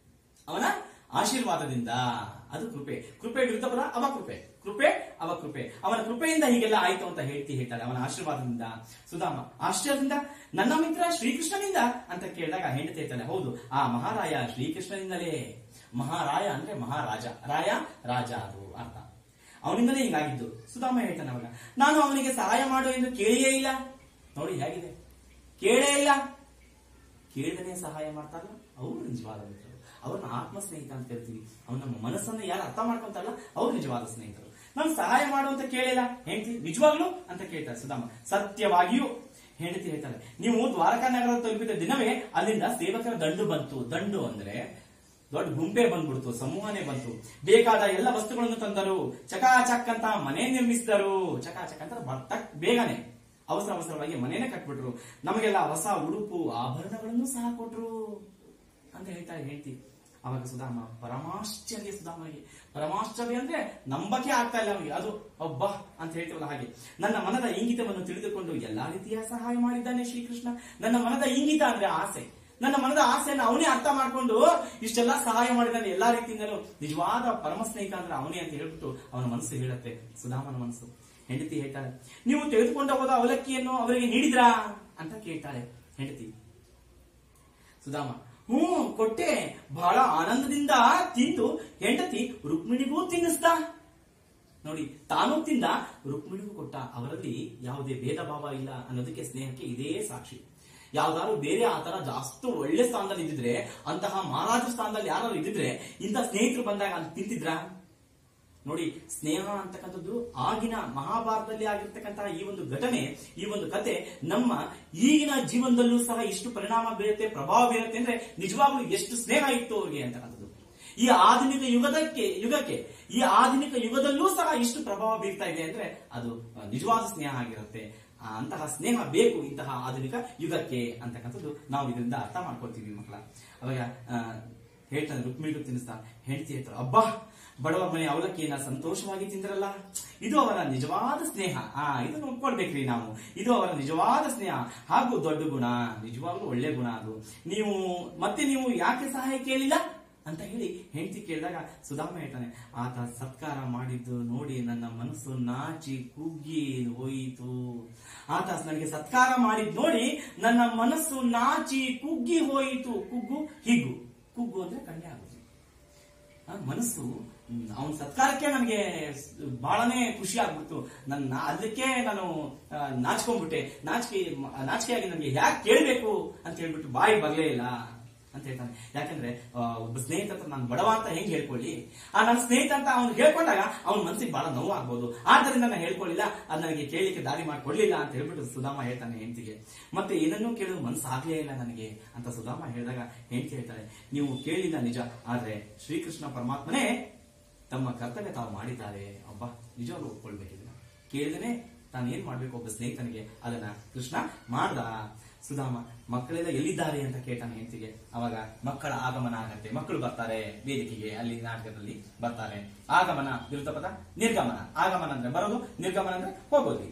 ಅವನ ಆಶೀರ್ವಾದದಿಂದ ಅದು ಕೃಪೆ ಕೃಪೆ ವಿರುದ್ಧ ಪದ ಅವ ಕೃಪೆ ಕೃಪೆ ಅವ ಕೃಪೆ ಅವನ ಕೃಪೆಯಿಂದ ಹೀಗೆಲ್ಲ ಆಯ್ತು ಅಂತ ಹೇಳ್ತಿ ಹೇಳ್ತಾಳೆ ಅವನ ಆಶೀರ್ವಾದದಿಂದ ಸುಧಾಮ ಆಶ್ಚರ್ಯದಿಂದ ನನ್ನ ಮಿತ್ರ ಶ್ರೀಕೃಷ್ಣನಿಂದ ಅಂತ ಕೇಳಿದಾಗ ಹೆಂಡತಿ ಹೇಳ್ತಾಳೆ ಹೌದು ಆ ಮಹಾರಾಯ ಶ್ರೀಕೃಷ್ಣನಿಂದಲೇ ಮಹಾರಾಯ ಅಂದ್ರೆ ಮಹಾರಾಜ ರಾಯ ರಾಜ ಅದು ಅರ್ಥ ಅವನಿಂದಲೇ ಹಿಂಗಾಗಿದ್ದು ಸುಧಾಮ ಹೇಳ್ತಾನೆ ಅವಾಗ ನಾನು ಅವನಿಗೆ ಸಹಾಯ ಮಾಡು ಎಂದು ಕೇಳಿಯೇ ಇಲ್ಲ ನೋಡಿ ಹೇಗಿದೆ ಕೇಳೇ ಇಲ್ಲ ಕೇಳದನೆ ಸಹಾಯ ಮಾಡ್ತಾರಲ್ಲ ಅವರು ನಿಜವಾದ ಮಿತ್ರರು ಅವ್ರನ್ನ ಆತ್ಮ ಸ್ನೇಹಿತ ಅಂತ ಕರಿತೀವಿ ಅವ್ನ ನಮ್ಮ ಮನಸ್ಸನ್ನ ಯಾರು ಅರ್ಥ ಮಾಡ್ಕೊಂತಾರಲ್ಲ ಅವ್ರು ನಿಜವಾದ ಸ್ನೇಹಿತರು ನಾನು ಸಹಾಯ ಮಾಡು ಅಂತ ಕೇಳಿಲ್ಲ ಹೆಂಡತಿ ನಿಜವಾಗ್ಲು ಅಂತ ಕೇಳ್ತಾರೆ ಸುಧಾಮ ಸತ್ಯವಾಗಿಯೂ ಹೆಂಡತಿ ಹೇಳ್ತಾರೆ ನೀವು ದ್ವಾರಕಾ ನಗರ ತಲುಪಿದ ದಿನವೇ ಅಲ್ಲಿಂದ ಸೇವಕರ ದಂಡು ಬಂತು ದಂಡು ಅಂದ್ರೆ ದೊಡ್ಡ ಗುಂಪೆ ಬಂದ್ಬಿಡ್ತು ಸಮೂಹನೇ ಬಂತು ಬೇಕಾದ ಎಲ್ಲ ವಸ್ತುಗಳನ್ನು ತಂದರು ಚಕಾಚಕ್ ಅಂತ ಮನೆ ನಿರ್ಮಿಸಿದರು ಚಕಾಚಕ್ ಅಂತ ಬರ್ತಕ್ ಬೇಗನೆ ಅವಸರ ಅವಸರವಾಗಿ ಮನೇನೆ ಕಟ್ಬಿಟ್ರು ನಮಗೆಲ್ಲ ಹೊಸ ಉಡುಪು ಆಭರಣಗಳನ್ನು ಸಹ ಕೊಟ್ರು ಅಂತ ಹೇಳ್ತಾರೆ ಹೇಳ್ತಿ ಅವಾಗ ಸುಧಾಮ ಪರಮಾಶ್ಚರ್ಯ ಸುಧಾಮನಿಗೆ ಪರಮಾಶ್ಚರ್ಯ ಅಂದ್ರೆ ನಂಬಕೆ ಆಗ್ತಾ ಇಲ್ಲ ಅವನಿಗೆ ಅದು ಒಬ್ಬ ಅಂತ ಹೇಳ್ತೀವಲ್ಲ ಹಾಗೆ ನನ್ನ ಮನದ ಇಂಗಿತವನ್ನು ತಿಳಿದುಕೊಂಡು ಎಲ್ಲಾ ರೀತಿಯ ಸಹಾಯ ಮಾಡಿದ್ದಾನೆ ಶ್ರೀಕೃಷ್ಣ ನನ್ನ ಮನದ ಇಂಗಿತ ಅಂದ್ರೆ ಆಸೆ ನನ್ನ ಮನದ ಆಸೆಯನ್ನು ಅವನೇ ಅರ್ಥ ಮಾಡ್ಕೊಂಡು ಇಷ್ಟೆಲ್ಲ ಸಹಾಯ ಮಾಡಿದ್ದಾನೆ ಎಲ್ಲಾ ರೀತಿಯಿಂದಲೂ ನಿಜವಾದ ಪರಮ ಸ್ನೇಹಿತ ಅಂದ್ರೆ ಅವನೇ ಅಂತ ಹೇಳ್ಬಿಟ್ಟು ಅವನ ಮನಸ್ಸು ಹೇಳುತ್ತೆ ಸುಧಾಮನ ಮನಸ್ಸು ಹೆಂಡತಿ ಹೇಳ್ತಾಳೆ ನೀವು ತೆಗೆದುಕೊಂಡು ಹೋದ ಅವಲಕ್ಕಿಯನ್ನು ಅವರಿಗೆ ನೀಡಿದ್ರಾ ಅಂತ ಕೇಳ್ತಾಳೆ ಹೆಂಡತಿ ಸುಧಾಮ ಹ್ಞೂ ಕೊಟ್ಟೆ ಬಹಳ ಆನಂದದಿಂದ ತಿಂದು ಹೆಂಡತಿ ರುಕ್ಮಿಣಿಗೂ ತಿನ್ನಿಸ್ದ ನೋಡಿ ತಾನು ತಿಂದ ರುಕ್ಮಿಣಿಗೂ ಕೊಟ್ಟ ಅವರಲ್ಲಿ ಯಾವುದೇ ಭೇದ ಭಾವ ಇಲ್ಲ ಅನ್ನೋದಕ್ಕೆ ಸ್ನೇಹಕ್ಕೆ ಇದೇ ಸಾಕ್ಷಿ ಯಾವ್ದಾದ್ರು ಬೇರೆ ಆ ತರ ಜಾಸ್ತಿ ಒಳ್ಳೆ ಸ್ಥಾನದಲ್ಲಿ ಇದ್ದಿದ್ರೆ ಅಂತಹ ಮಹಾರಾಜ ಸ್ಥಾನದಲ್ಲಿ ಯಾರು ಇದ್ದಿದ್ರೆ ಇಂಥ ಸ್ನೇಹಿತರು ಬಂದಾಗ ಅಲ್ಲಿ ತಿಂತಿದ್ರಾ ನೋಡಿ ಸ್ನೇಹ ಅಂತಕ್ಕಂಥದ್ದು ಆಗಿನ ಮಹಾಭಾರತದಲ್ಲಿ ಆಗಿರ್ತಕ್ಕಂತಹ ಈ ಒಂದು ಘಟನೆ ಈ ಒಂದು ಕತೆ ನಮ್ಮ ಈಗಿನ ಜೀವನದಲ್ಲೂ ಸಹ ಇಷ್ಟು ಪರಿಣಾಮ ಬೀರುತ್ತೆ ಪ್ರಭಾವ ಬೀರುತ್ತೆ ಅಂದ್ರೆ ನಿಜವಾಗ್ಲೂ ಎಷ್ಟು ಸ್ನೇಹ ಇತ್ತು ಅವ್ರಿಗೆ ಅಂತಕ್ಕಂಥದ್ದು ಈ ಆಧುನಿಕ ಯುಗದಕ್ಕೆ ಯುಗಕ್ಕೆ ಈ ಆಧುನಿಕ ಯುಗದಲ್ಲೂ ಸಹ ಇಷ್ಟು ಪ್ರಭಾವ ಬೀರ್ತಾ ಇದೆ ಅಂದ್ರೆ ಅದು ಆ, ನಿಜವಾದ ಸ್ನೇಹ ಆಗಿರುತ್ತೆ ಆ, ಅಂತಹ ಸ್ನೇಹ ಬೇಕು ಇಂತಹ ಆಧುನಿಕ ಯುಗಕ್ಕೆ ಅಂತಕ್ಕಂಥದ್ದು ನಾವು ಇದರಿಂದ ಅರ್ಥ ಮಾಡ್ಕೊಳ್ತೀವಿ ಮಕ್ಕಳ ಅವಾಗ ಆ, ಹೇಳ್ತಾನೆ ರುಕ್ಮಿಣಿಗೂ ತಿನ್ನಿಸ್ತಾ ಹೆಂಡತಿ ಹೇಳ್ತಾರೆ ಅಬ್ಬಾ ಬಡವರ ಮನೆ ಅವಲಕ್ಕಿಯನ್ನ ಸಂತೋಷವಾಗಿ ತಿಂದ್ರಲ್ಲ ಇದು ಅವರ ನಿಜವಾದ ಸ್ನೇಹ ಆ ಇದನ್ನು ಒಪ್ಕೊಳ್ಬೇಕ್ರಿ ನಾವು ಇದು ಅವರ ನಿಜವಾದ ಸ್ನೇಹ ಹಾಗೂ ದೊಡ್ಡ ಗುಣ ನಿಜವಾಗ್ಲೂ ಒಳ್ಳೆ ಗುಣ ಅದು ನೀವು ಮತ್ತೆ ನೀವು ಯಾಕೆ ಸಹಾಯ ಕೇಳಿಲ್ಲ ಅಂತ ಹೇಳಿ ಹೆಂಡತಿ ಕೇಳಿದಾಗ ಸುಧಾಮ ಹೇಳ್ತಾನೆ ಆತ ಸತ್ಕಾರ ಮಾಡಿದ್ದು ನೋಡಿ ನನ್ನ ಮನಸ್ಸು ನಾಚಿ ಕುಗ್ಗಿ ಹೋಯಿತು ಆತ ನನಗೆ ಸತ್ಕಾರ ಮಾಡಿದ್ ನೋಡಿ ನನ್ನ ಮನಸ್ಸು ನಾಚಿ ಕುಗ್ಗಿ ಹೋಯಿತು ಕುಗ್ಗು ಹಿಗ್ಗು ಕುಗ್ಗು ಅಂದ್ರೆ ಕಣ್ಣೆ ಆಗುತ್ತೆ ಆ ಮನಸ್ಸು ಅವನ ಸತ್ಕಾರಕ್ಕೆ ನನಗೆ ಬಹಳನೇ ಖುಷಿ ಆಗ್ಬಿಡ್ತು ನನ್ನ ಅದಕ್ಕೆ ನಾನು ಆ, ನಾಚ್ಕೊಂಡ್ಬಿಟ್ಟೆ ನಾಚಿಕೆ ನಾಚಿಕೆಯಾಗಿ ನನಗೆ ಯಾಕೆ ಕೇಳಬೇಕು ಅಂತ ಹೇಳ್ಬಿಟ್ಟು ಬಾಯಿ ಬರ್ಲೇ ಇಲ್ಲ ಅಂತ ಹೇಳ್ತಾನೆ ಯಾಕಂದ್ರೆ ಆ, ಒಬ್ಬ ಸ್ನೇಹಿತ ಹತ್ರ ನಾನು ಬಡವ ಅಂತ ಹೆಂಗ್ ಹೇಳ್ಕೊಳ್ಳಿ ಆ ನನ್ನ ಸ್ನೇಹಿತ ಅಂತ ಅವ್ನು ಹೇಳ್ಕೊಂಡಾಗ ಅವ್ನ ಮನಸ್ಸಿಗೆ ಬಹಳ ನೋವು ಆಗ್ಬೋದು ಆದ್ದರಿಂದ ನಾನು ಹೇಳ್ಕೊಳ್ಳಿಲ್ಲ ಅದ್ ನನಗೆ ಕೇಳಲಿಕ್ಕೆ ದಾರಿ ಮಾಡ್ಕೊಡ್ಲಿಲ್ಲ ಅಂತ ಹೇಳ್ಬಿಟ್ಟು ಸುಧಾಮ ಹೇಳ್ತಾನೆ ಹೆಂಡತಿಗೆ ಮತ್ತೆ ಏನನ್ನೂ ಕೇಳೋದು ಮನಸ್ಸು ಆಗ್ಲೇ ಇಲ್ಲ ನನಗೆ ಅಂತ ಸುಧಾಮ ಹೇಳಿದಾಗ ಹೆಂಡತಿ ಹೇಳ್ತಾಳೆ ನೀವು ಕೇಳಿಲ್ಲ ನಿಜ ಆದ್ರೆ ಶ್ರೀಕೃಷ್ಣ ಪರಮಾತ್ಮನೇ ತಮ್ಮ ಕರ್ತವ್ಯ ತಾವು ಮಾಡಿದ್ದಾರೆ ಅಬ್ಬಾ ನಿಜವಾಗ್ಲೂ ಒಪ್ಕೊಳ್ಬೇಕು ಇದನ್ನ ಕೇಳಿದನೆ ತಾನು ಏನ್ ಮಾಡ್ಬೇಕು ಒಬ್ಬ ಸ್ನೇಹಿತನಿಗೆ ಅದನ್ನ ಕೃಷ್ಣ ಮಾಡ್ದ ಸುಧಾಮ ಮಕ್ಕಳೆಲ್ಲ ಎಲ್ಲಿದ್ದಾರೆ ಅಂತ ಕೇಳ್ತಾನೆ ಹೆಂಡತಿಗೆ ಅವಾಗ ಮಕ್ಕಳ ಆಗಮನ ಆಗತ್ತೆ ಮಕ್ಕಳು ಬರ್ತಾರೆ ವೇದಿಕೆಗೆ ಅಲ್ಲಿ ನಾಟಕದಲ್ಲಿ ಬರ್ತಾರೆ ಆಗಮನ ವಿರುದ್ಧ ಪದ ನಿರ್ಗಮನ ಆಗಮನ ಅಂದ್ರೆ ಬರೋದು ನಿರ್ಗಮನ ಅಂದ್ರೆ ಹೋಗೋದು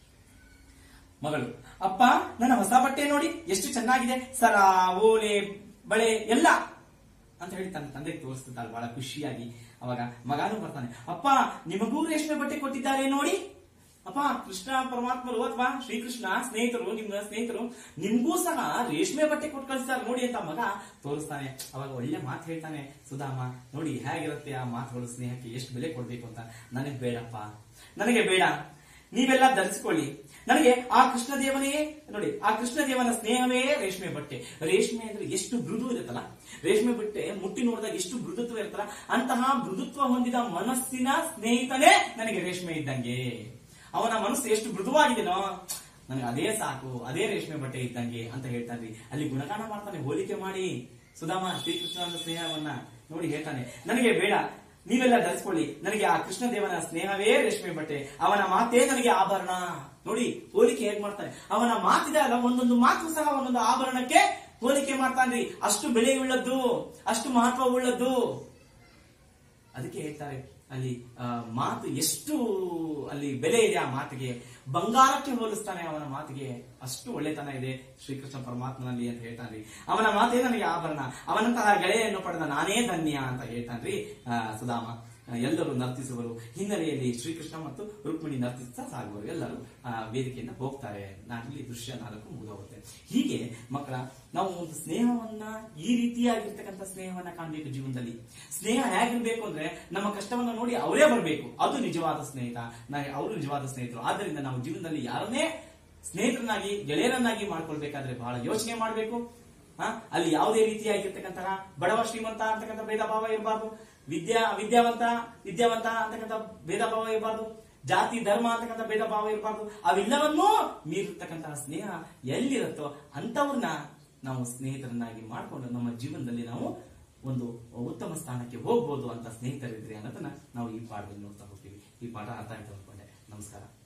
ಮಗಳು ಅಪ್ಪ ನನ್ನ ಹೊಸ ಬಟ್ಟೆ ನೋಡಿ ಎಷ್ಟು ಚೆನ್ನಾಗಿದೆ ಸರ ಓಲೆ ಬಳೆ ಎಲ್ಲ ಅಂತ ಹೇಳಿ ತನ್ನ ತಂದೆಗೆ ತೋರಿಸ್ತಿದ್ದಾಳೆ ಬಹಳ ಖುಷಿಯಾಗಿ ಅವಾಗ ಮಗನೂ ಬರ್ತಾನೆ ಅಪ್ಪ ನಿಮಗೂ ರೇಷ್ಮೆ ಬಟ್ಟೆ ಕೊಟ್ಟಿದ್ದಾರೆ ನೋಡಿ ಅಪ್ಪ ಕೃಷ್ಣ ಪರಮಾತ್ಮರು ಅಥವಾ ಶ್ರೀಕೃಷ್ಣ ಸ್ನೇಹಿತರು ನಿಮ್ಮ ಸ್ನೇಹಿತರು ನಿಮ್ಗೂ ಸಹ ರೇಷ್ಮೆ ಬಟ್ಟೆ ಕೊಟ್ಟು ಕಳಿಸ್ತಾರೆ ನೋಡಿ ಅಂತ ಮಗ ತೋರಿಸ್ತಾನೆ ಅವಾಗ ಒಳ್ಳೆ ಮಾತು ಹೇಳ್ತಾನೆ ಸುಧಾಮ ನೋಡಿ ಹೇಗಿರುತ್ತೆ ಆ ಮಾತುಗಳು ಸ್ನೇಹಕ್ಕೆ ಎಷ್ಟು ಬೆಲೆ ಕೊಡ್ಬೇಕು ಅಂತ ನನಗೆ ಬೇಡಪ್ಪ ನನಗೆ ಬೇಡ ನೀವೆಲ್ಲ ಧರಿಸಿಕೊಳ್ಳಿ ನನಗೆ ಆ ಕೃಷ್ಣ ದೇವನೇ ನೋಡಿ ಆ ಕೃಷ್ಣ ದೇವನ ಸ್ನೇಹವೇ ರೇಷ್ಮೆ ಬಟ್ಟೆ ರೇಷ್ಮೆ ಅಂದ್ರೆ ಎಷ್ಟು ಮೃದು ಇರುತ್ತಲ್ಲ ರೇಷ್ಮೆ ಬಟ್ಟೆ ಮುಟ್ಟಿ ನೋಡಿದಾಗ ಎಷ್ಟು ಮೃದುತ್ವ ಇರುತ್ತಲ್ಲ ಅಂತಹ ಮೃದುತ್ವ ಹೊಂದಿದ ಮನಸ್ಸಿನ ಸ್ನೇಹಿತನೇ ನನಗೆ ರೇಷ್ಮೆ ಇದ್ದಂಗೆ ಅವನ ಮನಸ್ಸು ಎಷ್ಟು ಮೃದುವಾಗಿದೆನೋ ನನಗೆ ಅದೇ ಸಾಕು ಅದೇ ರೇಷ್ಮೆ ಬಟ್ಟೆ ಇದ್ದಂಗೆ ಅಂತ ಹೇಳ್ತಾನ್ರಿ ಅಲ್ಲಿ ಗುಣಗಾನ ಮಾಡ್ತಾನೆ ಹೋಲಿಕೆ ಮಾಡಿ ಸುಧಾಮ ಶ್ರೀಕೃಷ್ಣನ ಸ್ನೇಹವನ್ನ ನೋಡಿ ಹೇಳ್ತಾನೆ ನನಗೆ ಬೇಡ ನೀವೆಲ್ಲ ಧರಿಸ್ಕೊಳ್ಳಿ ನನಗೆ ಆ ಕೃಷ್ಣ ದೇವನ ಸ್ನೇಹವೇ ರೇಷ್ಮೆ ಬಟ್ಟೆ ಅವನ ಮಾತೇ ನನಗೆ ಆಭರಣ ನೋಡಿ ಹೋಲಿಕೆ ಹೇಗ್ ಮಾಡ್ತಾನೆ ಅವನ ಮಾತಿದಾಗ ಒಂದೊಂದು ಮಾತು ಸಹ ಒಂದೊಂದು ಆಭರಣಕ್ಕೆ ಹೋಲಿಕೆ ಮಾಡ್ತಾನ್ರಿ ಅಷ್ಟು ಬೆಲೆಯುಳ್ಳದ್ದು ಅಷ್ಟು ಮಹತ್ವವುಳ್ಳದ್ದು ಅದಕ್ಕೆ ಹೇಳ್ತಾರೆ ಅಲ್ಲಿ ಆ, ಮಾತು ಎಷ್ಟು ಅಲ್ಲಿ ಬೆಲೆ ಇದೆ ಆ ಮಾತಿಗೆ ಬಂಗಾರಕ್ಕೆ ಹೋಲಿಸ್ತಾನೆ ಅವನ ಮಾತಿಗೆ ಅಷ್ಟು ಒಳ್ಳೆತನ ಇದೆ ಶ್ರೀಕೃಷ್ಣ ಪರಮಾತ್ಮನಲ್ಲಿ ಅಂತ ಹೇಳ್ತಾನ್ರಿ ಅವನ ಮಾತೇ ನನಗೆ ಆಭರಣ ಅವನಂತಹ ಗೆಳೆಯನ್ನು ಪಡೆದ ನಾನೇ ಧನ್ಯ ಅಂತ ಹೇಳ್ತಾನ್ರಿ ಆ, ಸುಧಾಮ ಆ, ಎಲ್ಲರೂ ನರ್ತಿಸುವರು ಹಿನ್ನೆಲೆಯಲ್ಲಿ ಶ್ರೀಕೃಷ್ಣ ಮತ್ತು ರುಕ್ಮಿಣಿ ನರ್ತಿಸ್ತಾ ಸಾಗುವರು ಎಲ್ಲರೂ ಆ ವೇದಿಕೆಯಿಂದ ಹೋಗ್ತಾರೆ ನಾನಲ್ಲಿ ದೃಶ್ಯ ನಾಲ್ಕು ಮುಗಿದೋಗುತ್ತೆ ಹೀಗೆ ಮಕ್ಕಳ ನಾವು ಒಂದು ಸ್ನೇಹವನ್ನ ಈ ರೀತಿಯಾಗಿರ್ತಕ್ಕಂಥ ಸ್ನೇಹವನ್ನ ಕಾಣಬೇಕು ಜೀವನದಲ್ಲಿ ಸ್ನೇಹ ಹೇಗಿರ್ಬೇಕು ಅಂದ್ರೆ ನಮ್ಮ ಕಷ್ಟವನ್ನ ನೋಡಿ ಅವರೇ ಬರಬೇಕು ಅದು ನಿಜವಾದ ಸ್ನೇಹಿತ ನಾ ಅವರು ನಿಜವಾದ ಸ್ನೇಹಿತರು ಆದ್ದರಿಂದ ನಾವು ಜೀವನದಲ್ಲಿ ಯಾರನ್ನೇ ಸ್ನೇಹಿತರನ್ನಾಗಿ ಗೆಳೆಯರನ್ನಾಗಿ ಮಾಡ್ಕೊಳ್ಬೇಕಾದ್ರೆ ಬಹಳ ಯೋಚನೆ ಮಾಡಬೇಕು ಆ, ಅಲ್ಲಿ ಯಾವುದೇ ರೀತಿಯಾಗಿರ್ತಕ್ಕಂತಹ ಬಡವ ಶ್ರೀಮಂತ ಅಂತಕ್ಕಂಥ ಭೇದ ಭಾವ ಇರಬಾರ್ದು ವಿದ್ಯಾ ವಿದ್ಯಾವಂತ ವಿದ್ಯಾವಂತ ಅಂತಕ್ಕಂಥ ಭೇದ ಭಾವ ಇರಬಾರ್ದು ಜಾತಿ ಧರ್ಮ ಅಂತಕ್ಕಂಥ ಭೇದ ಭಾವ ಇರಬಾರ್ದು ಅವೆಲ್ಲವನ್ನೂ ಮೀರಿರ್ತಕ್ಕಂತಹ ಸ್ನೇಹ ಎಲ್ಲಿರುತ್ತೋ ಅಂತವ್ರನ್ನ ನಾವು ಸ್ನೇಹಿತರನ್ನಾಗಿ ಮಾಡಿಕೊಂಡು ನಮ್ಮ ಜೀವನದಲ್ಲಿ ನಾವು ಒಂದು ಉತ್ತಮ ಸ್ಥಾನಕ್ಕೆ ಹೋಗ್ಬೋದು ಅಂತ ಸ್ನೇಹಿತರಿದ್ರಿ ಅನ್ನೋದನ್ನ ನಾವು ಈ ಪಾಠದಲ್ಲಿ ನೋಡ್ತಾ ಹೋಗ್ತೀವಿ ಈ ಪಾಠ ಅರ್ಥ ಆಯ್ತು ಅನ್ಕೊಂಡೆ ನಮಸ್ಕಾರ